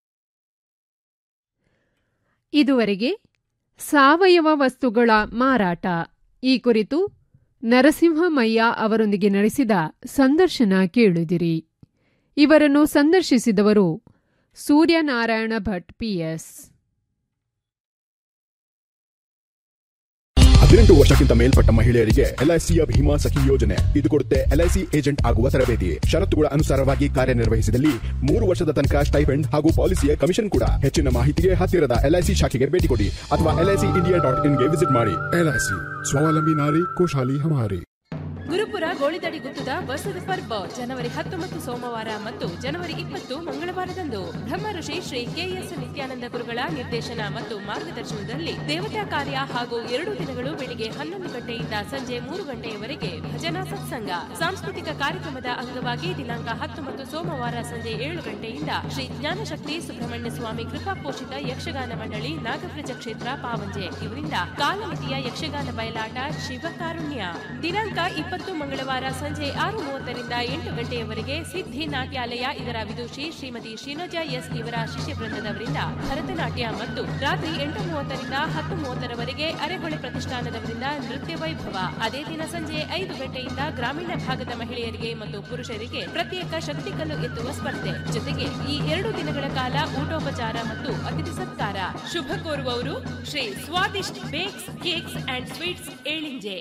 S2: ಇದುವರೆಗೆ ಸಾವಯವ ವಸ್ತುಗಳ ಮಾರಾಟ ಈ ಕುರಿತು ನರಸಿಂಹಮಯ್ಯ ಅವರೊಂದಿಗೆ ನಡೆಸಿದ ಸಂದರ್ಶನ ಕೇಳಿದಿರಿ ಇವರನ್ನು ಸಂದರ್ಶಿಸಿದವರು ಸೂರ್ಯನಾರಾಯಣ ಭಟ್ ಪಿಎಸ್
S11: ಹದಿನೆಂಟು ವರ್ಷಕ್ಕಿಂತ ಮೇಲ್ಪಟ್ಟ ಮಹಿಳೆಯರಿಗೆ ಎಲ್ಐಸಿಯ ಭೀಮಾ ಸಖಿ ಯೋಜನೆ ಇದು ಕೊಡುತ್ತೆ ಎಲ್ಐಸಿ ಏಜೆಂಟ್ ಆಗುವ ತರಬೇತಿ ಷರತ್ತುಗಳ ಅನುಸಾರವಾಗಿ ಕಾರ್ಯನಿರ್ವಹಿಸಿದಲ್ಲಿ ಮೂರು ವರ್ಷದ ತನಕ ಸ್ಟೈಪೆಂಡ್ ಹಾಗೂ ಪಾಲಿಸಿಯ ಕಮಿಷನ್ ಕೂಡ ಹೆಚ್ಚಿನ ಮಾಹಿತಿಗೆ ಹತ್ತಿರದ ಎಲ್ಐಸಿ ಶಾಖೆಗೆ ಭೇಟಿ ಕೊಡಿ ಅಥವಾ ಎಲ್ಐಸಿ ಇಂಡಿಯಾ ಡಾಟ್ ಇನ್ಗೆ ವಿಸಿಟ್ ಮಾಡಿ ಎಲ್ಐಸಿ ಸ್ವಾವಲಂಬಿ ನಾರಿ ಖುಷಾಲಿ ಹಮಾರಿ
S12: ಗುರುಪುರ ಗೋಳಿದಡಿ ಗುತ್ತದ ವರ್ಷದ ಪರ್ವ ಜನವರಿ ಹತ್ತೊಂಬತ್ತು ಸೋಮವಾರ ಮತ್ತು ಜನವರಿ ಇಪ್ಪತ್ತು ಮಂಗಳವಾರದಂದು ಬ್ರಹ್ಮ ಋಷಿ ಶ್ರೀ ಕೆಎಸ್ ನಿತ್ಯಾನಂದ ಗುರುಗಳ ನಿರ್ದೇಶನ ಮತ್ತು ಮಾರ್ಗದರ್ಶನದಲ್ಲಿ ದೇವತಾ ಕಾರ್ಯ ಹಾಗೂ ಎರಡು ದಿನಗಳು ಬೆಳಿಗ್ಗೆ ಹನ್ನೊಂದು ಗಂಟೆಯಿಂದ ಸಂಜೆ ಮೂರು ಗಂಟೆಯವರೆಗೆ ಭಜನಾ ಸತ್ಸಂಗ ಸಾಂಸ್ಕೃತಿಕ ಕಾರ್ಯಕ್ರಮದ ಅಂಗವಾಗಿ ದಿನಾಂಕ ಹತ್ತೊಂಬತ್ತು ಸೋಮವಾರ ಸಂಜೆ ಏಳು ಗಂಟೆಯಿಂದ ಶ್ರೀ ಜ್ಞಾನಶಕ್ತಿ ಸುಬ್ರಹ್ಮಣ್ಯ ಸ್ವಾಮಿ ಕೃಪಾ ಪೋಷಿತ ಯಕ್ಷಗಾನ ಮಂಡಳಿ ನಾಗಪ್ರಜ ಕ್ಷೇತ್ರ ಪಾವಂಜೆ ಇವರಿಂದ ಕಾಲಮಿತಿಯ ಯಕ್ಷಗಾನ ಬಯಲಾಟ ಶಿವಕಾರುಣ್ಯ ದಿನಾಂಕ ಇಪ್ಪತ್ತು ಮಂಗಳವಾರ ಸಂಜೆ ಆರು ಮೂವತ್ತರಿಂದ ಎಂಟು ಗಂಟೆಯವರೆಗೆ ಸಿದ್ಧಿ ನಾಟ್ಯಾಲಯ ಇದರ ವಿದುಷಿ ಶ್ರೀಮತಿ ಶ್ರೀನಜಾ ಎಸ್ ಇವರ ಶಿಷ್ಯ ವೃಂದದವರಿಂದ ಭರತನಾಟ್ಯ ಮತ್ತು ರಾತ್ರಿ ಎಂಟು ಮೂವತ್ತರಿಂದ ಹತ್ತು ಮೂವತ್ತರವರೆಗೆ ಅರೆಹೊಳೆ ಪ್ರತಿಷ್ಠಾನದವರಿಂದ ನೃತ್ಯ ವೈಭವ ಅದೇ ದಿನ ಸಂಜೆ ಐದು ಗಂಟೆಯಿಂದ ಗ್ರಾಮೀಣ ಭಾಗದ ಮಹಿಳೆಯರಿಗೆ ಮತ್ತು ಪುರುಷರಿಗೆ ಪ್ರತ್ಯೇಕ ಶಕ್ತಿಕಲ್ಲು ಎತ್ತುವ ಸ್ಪರ್ಧೆ ಜೊತೆಗೆ ಈ ಎರಡು ದಿನಗಳ ಕಾಲ ಊಟೋಪಚಾರ ಮತ್ತು ಅತಿಥಿ ಸತ್ಕಾರ ಶುಭ ಕೋರುವವರು Shri Swadisht bakes cakes and sweets Elinje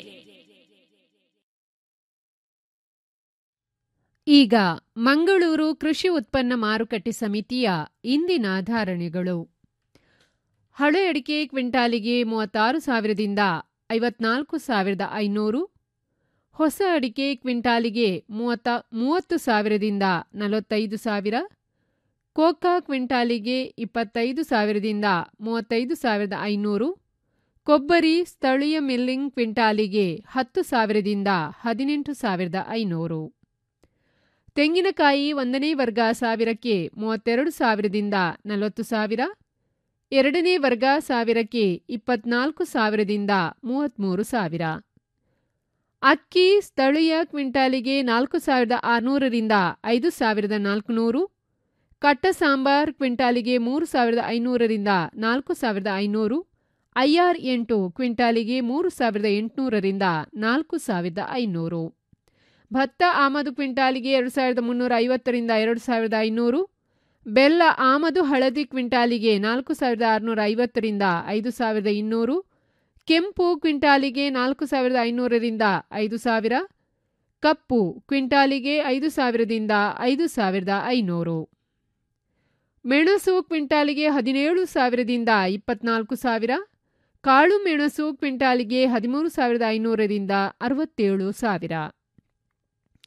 S2: ಈಗ ಮಂಗಳೂರು ಕೃಷಿ ಉತ್ಪನ್ನ ಮಾರುಕಟ್ಟೆ ಸಮಿತಿಯ ಇಂದಿನ ಧಾರಣೆಗಳು ಹಳೆ ಅಡಿಕೆ ಕ್ವಿಂಟಾಲಿಗೆ ಮೂವತ್ತಾರು ಸಾವಿರದಿಂದ ಐವತ್ನಾಲ್ಕು ಸಾವಿರದ ಐನೂರು ಹೊಸ ಅಡಿಕೆ ಕ್ವಿಂಟಾಲಿಗೆ ಮೂವತ್ತ ಮೂವತ್ತು ಸಾವಿರದಿಂದ ನಲವತ್ತೈದು ಸಾವಿರ ಕೋಕಾ ಕ್ವಿಂಟಾಲಿಗೆ ಇಪ್ಪತ್ತೈದು ಸಾವಿರದಿಂದ ಮೂವತ್ತೈದು ಸಾವಿರದ ಐನೂರು ಕೊಬ್ಬರಿ ಸ್ಥಳೀಯ ಮಿಲ್ಲಿಂಗ್ ಕ್ವಿಂಟಾಲಿಗೆ ಹತ್ತು ಸಾವಿರದಿಂದ ಹದಿನೆಂಟು ಸಾವಿರದ ಐನೂರು ತೆಂಗಿನಕಾಯಿ ಒಂದನೇ ವರ್ಗ ಸಾವಿರಕ್ಕೆ ಮೂವತ್ತೆರಡು ಸಾವಿರದಿಂದ ನಲವತ್ತು ಸಾವಿರ ಎರಡನೇ ವರ್ಗ ಸಾವಿರಕ್ಕೆ ಇಪ್ಪತ್ನಾಲ್ಕು ಸಾವಿರದಿಂದ ಮೂವತ್ತ್ಮೂರು ಸಾವಿರ ಅಕ್ಕಿ ಸ್ಥಳೀಯ ಕ್ವಿಂಟಾಲಿಗೆ ನಾಲ್ಕು ಸಾವಿರದ ಆರುನೂರರಿಂದ ಐದು ಸಾವಿರದ ನಾಲ್ಕುನೂರು ಕಟ್ಟ ಸಾಂಬಾರ್ ಕ್ವಿಂಟಾಲಿಗೆ ಮೂರು ಸಾವಿರದ ಐನೂರರಿಂದ ನಾಲ್ಕು ಸಾವಿರದ ಐನೂರು ಐಆರ್ ಎಂಟು ಕ್ವಿಂಟಾಲಿಗೆ ಮೂರು ಸಾವಿರದ ಎಂಟುನೂರರಿಂದ ನಾಲ್ಕು ಸಾವಿರದ ಐನೂರು ಭತ್ತ ಆಮದು ಕ್ವಿಂಟಾಲಿಗೆ ಎರಡು ಸಾವಿರದ ಮುನ್ನೂರ ಐವತ್ತರಿಂದ ಎರಡು ಸಾವಿರದ ಐನೂರು ಬೆಲ್ಲ ಆಮದು ಹಳದಿ ಕ್ವಿಂಟಾಲಿಗೆ ನಾಲ್ಕು ಸಾವಿರದ ಆರುನೂರ ಐವತ್ತರಿಂದ ಐದು ಸಾವಿರದ ಇನ್ನೂರು ಕೆಂಪು ಕ್ವಿಂಟಾಲಿಗೆ ನಾಲ್ಕು ಸಾವಿರದ ಐನೂರರಿಂದ ಐದು ಸಾವಿರ ಕಪ್ಪು ಕ್ವಿಂಟಾಲಿಗೆ ಐದು ಸಾವಿರದಿಂದ ಐದು ಸಾವಿರದ ಐನೂರು ಮೆಣಸು ಕ್ವಿಂಟಾಲಿಗೆ ಹದಿನೇಳು ಸಾವಿರದಿಂದ ಇಪ್ಪತ್ನಾಲ್ಕು ಸಾವಿರ ಕಾಳು ಮೆಣಸು ಕ್ವಿಂಟಾಲಿಗೆ ಹದಿಮೂರು ಸಾವಿರದ ಐನೂರರಿಂದ ಅರವತ್ತೇಳು ಸಾವಿರ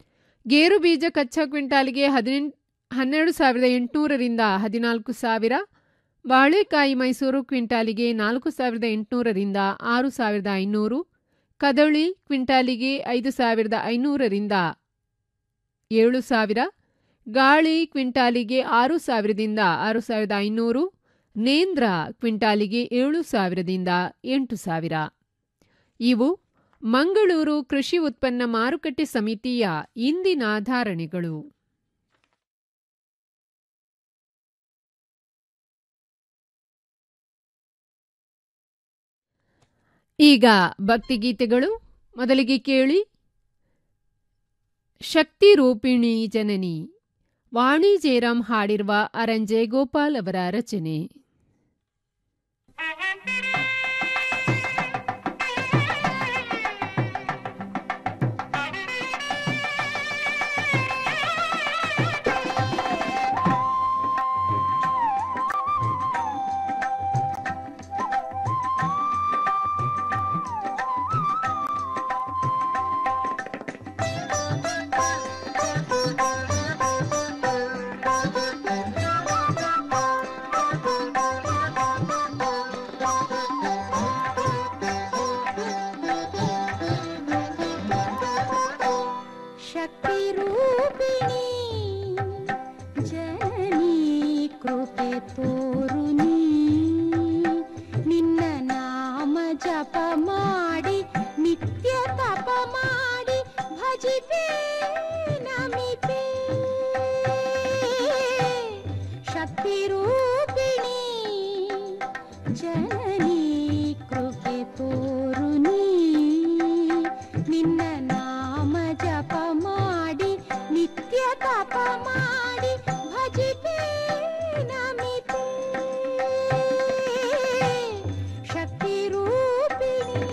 S2: ಗೇರು ಬೀಜ ಕಚ್ಚಾ ಕ್ವಿಂಟಾಲಿಗೆ ಹದಿನೆಂಟು ಹನ್ನೆರಡು ಸಾವಿರದ ಎಂಟುನೂರರಿಂದ ಹದಿನಾಲ್ಕು ಸಾವಿರ ಬಾಳೆಕಾಯಿ ಮೈಸೂರು ಕ್ವಿಂಟಾಲಿಗೆ ನಾಲ್ಕು ಸಾವಿರದ ಎಂಟುನೂರರಿಂದ ಆರು ಸಾವಿರದ ಐನೂರು ಕದಳಿ ಕ್ವಿಂಟಾಲಿಗೆ ಐದು ಸಾವಿರದ ಐನೂರರಿಂದ ಏಳು ಸಾವಿರ ಗಾಳಿ ಕ್ವಿಂಟಾಲಿಗೆ ಆರು ಸಾವಿರದಿಂದ ಆರು ಸಾವಿರದ ಐನೂರು ನೇಂದ್ರ ಕ್ವಿಂಟಾಲಿಗೆ ಏಳು ಸಾವಿರದಿಂದ ಎಂಟು ಸಾವಿರ ಇವು ಮಂಗಳೂರು ಕೃಷಿ ಉತ್ಪನ್ನ ಮಾರುಕಟ್ಟೆ ಸಮಿತಿಯ ಇಂದಿನ ಧಾರಣೆಗಳು ಈಗ ಭಕ್ತಿಗೀತೆಗಳು ಮೊದಲಿಗೆ ಕೇಳಿ ಶಕ್ತಿ ರೂಪಿಣಿ ಜನನಿ ವಾಣಿ ಜಯರಾಮ್ ಹಾಡಿರುವ ಅರಂಜೆ ಗೋಪಾಲ್ ಅವರ ರಚನೆ
S13: ಶಕ್ತಿ ರೂಪಿಣಿ ಜನನಿ ಕೃಪೆ ತೋರು ನೀ ನಿನ್ನ ನಾಮ ಜಪ ಮಾಡಿ ನಿತ್ಯ ತಪ ಮಾಡಿ ಭಜಿಪೆ ನಮಿಪೆ ಶಕ್ತಿ ರೂಪಿಣಿ ಜನನಿ ಕೃಪೆ ತೋರು ನೀ ನಿನ್ನ ನಾಮ ಜಪ ಮಾಡಿ ನಿತ್ಯ ತಪ ಮಾಡಿ ಭಜಿಪೆ ನಮಿಪೆ ಶಕ್ತಿ ರೂಪಿಣಿ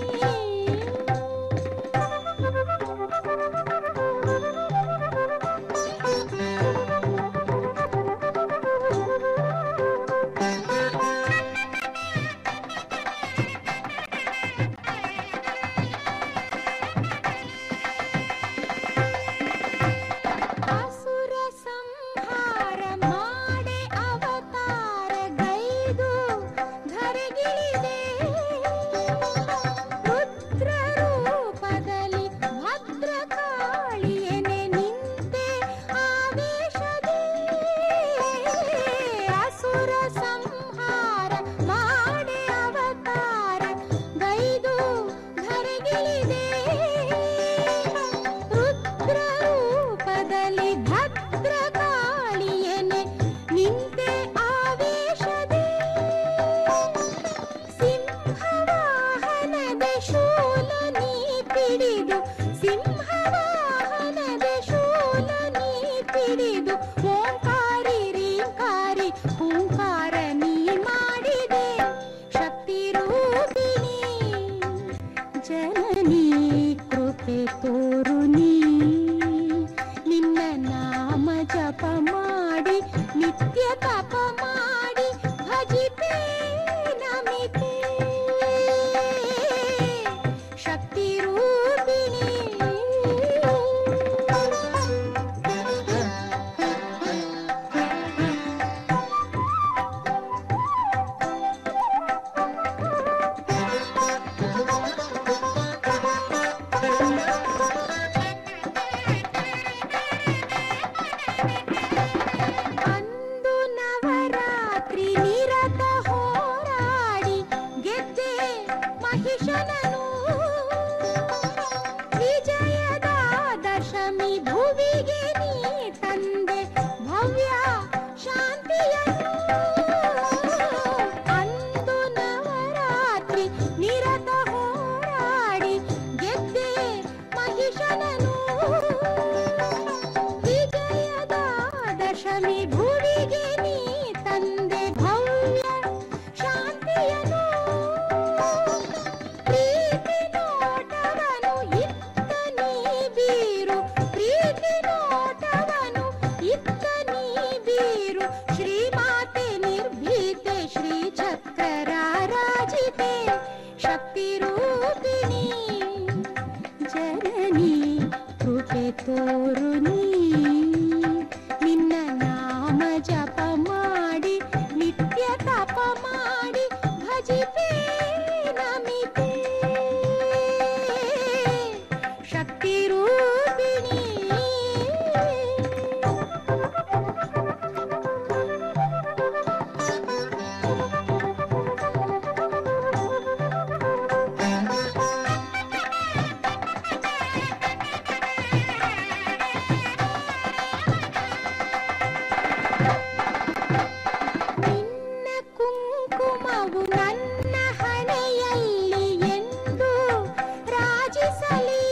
S13: ಕುಂಕುಮವು ನನ್ನ ಹಣೆಯಲ್ಲಿ ಎಂದು ರಾಜಿಸಲಿ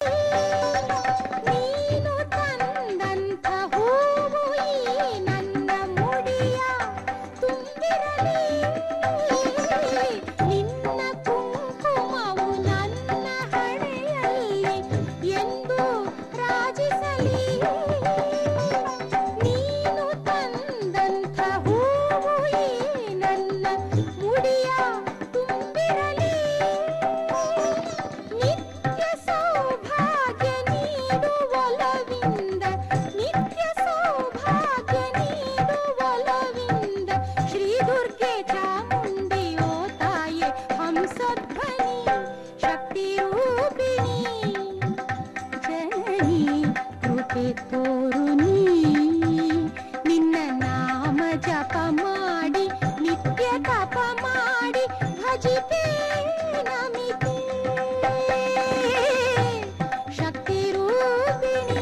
S13: ನೀನು ತಂದಂಥ ಹೂವು ಈ ನನ್ನ ಮುಡಿಯ ತುಂಬಿರಲಿ ನಿನ್ನ ಕುಂಕುಮವು ನನ್ನ ಹಣೆಯಲ್ಲಿ ಎಂದು ರಾಜಿಸಲಿ ನೀನು ತಂದಂಥ ಹೂವು ಈ ನನ್ನ ಮುಡಿಯ ತುಂಬಿರಲಿ ನಿತ್ಯ ಸೌಭಾಗ್ಯ ನೀಡುವೊಲವಿಂದ ನಿತ್ಯ ಸೌಭಾಗ್ಯ ನೀಡುವೊಲವಿಂದ ಶ್ರೀ ದುರ್ಗೆ ಚಾಮುಂಡಿಯೋ ತಾಯೆ ಹಂಸಧ್ವನಿ ಶಕ್ತಿ ರೂಪಿಣಿ ಜನನಿ ಕೃಪೆ ತೋರು ನೀ ನಿನ್ನ ನಾಮ ಜಪ ಮಾಡಿ ನಿತ್ಯ ತಪ ಮಾಡಿ ಭಜಿತೆ ನಮಿತೆ ಶಕ್ತಿ ರೂಪಿಣಿ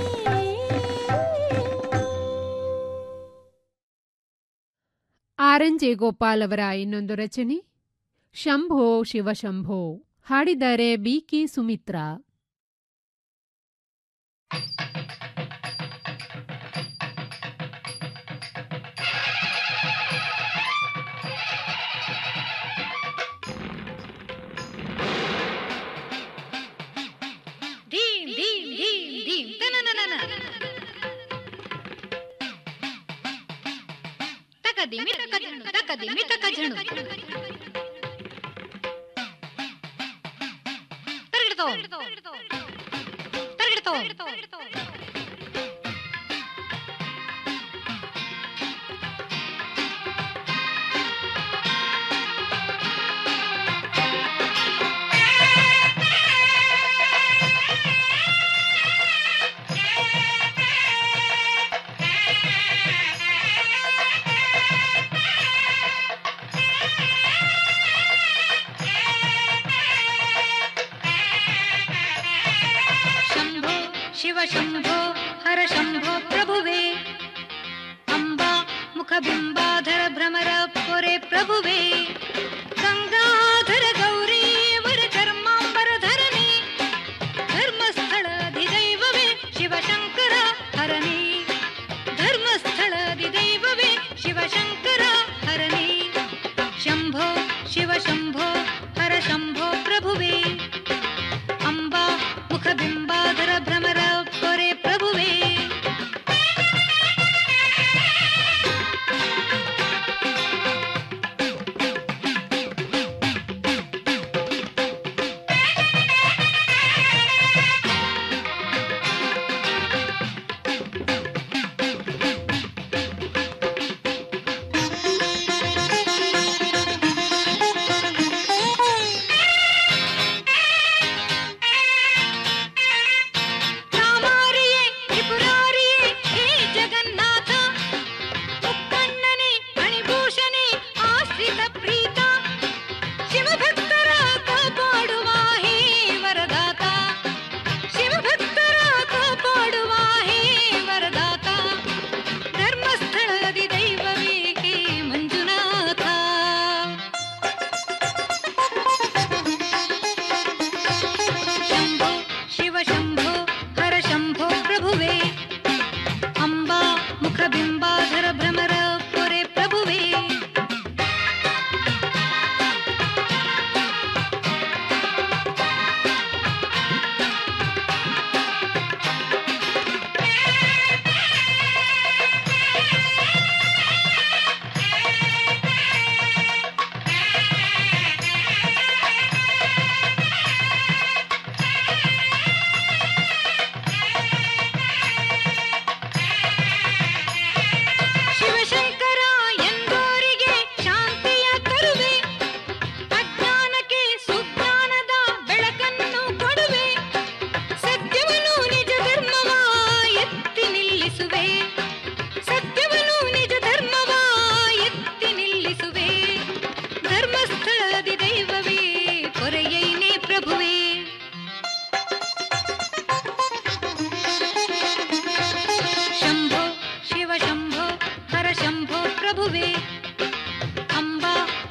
S2: ಆರ್ ಎನ್ ಜೆ ಗೋಪಾಲ್ ಅವರ ಇನ್ನೊಂದು ರಚನೆ ಶಂಭೋ ಶಿವಶಂಭೋ ಹಾಡಿದ್ದಾರೆ ಬಿ ಕೆ ಸುಮಿತ್ರಾ
S14: ಧೀಂ ಧೀಂ ಧೀಂ ಧೀಂ ತನನನನ ತಕದಿಮಿ ತಕಜಣು ತಕದಿಮಿ ತಕಜಣು ತರಗಿಡ್ತೋ ತರಗಿಡ್ತೋ ಶಂಭೋ ಶಿವ ಶಂಭೋ ಹರ ಶಂಭೋ ಪ್ರಭುವೇ ಅಂಬಾ ಮುಖಬಿಂಬಾಧರ ಭ್ರಮರ ಪೊರೆ ಪ್ರಭುವೇ ಗಂಗಾಧರ ಗೌರಿ ವರ ಚರ್ಮಾಂಬರ ಧರಣಿ ಧರ್ಮಸ್ಥಳಾಧಿದೈವವೇ ಶಿವಶಂಕರ ಹರಣಿ ಧರ್ಮಸ್ಥಳಾಧಿದೈವವೇ ಶಿವಶಂಕರ ಹರಣಿ ಶಂಭೋ ಶಿವ ಶಂಭೋ ಹರ ಶಂಭೋ ಪ್ರಭುವೇ ಅಂಬಾ ಮುಖಬಿಂಬಾಧರ ಭ್ರಮರ ಪೊರೆ ಪ್ರಭುವೇ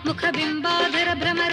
S14: ಮುಖಬಿಂಬಾಧರ ಭ್ರಮರ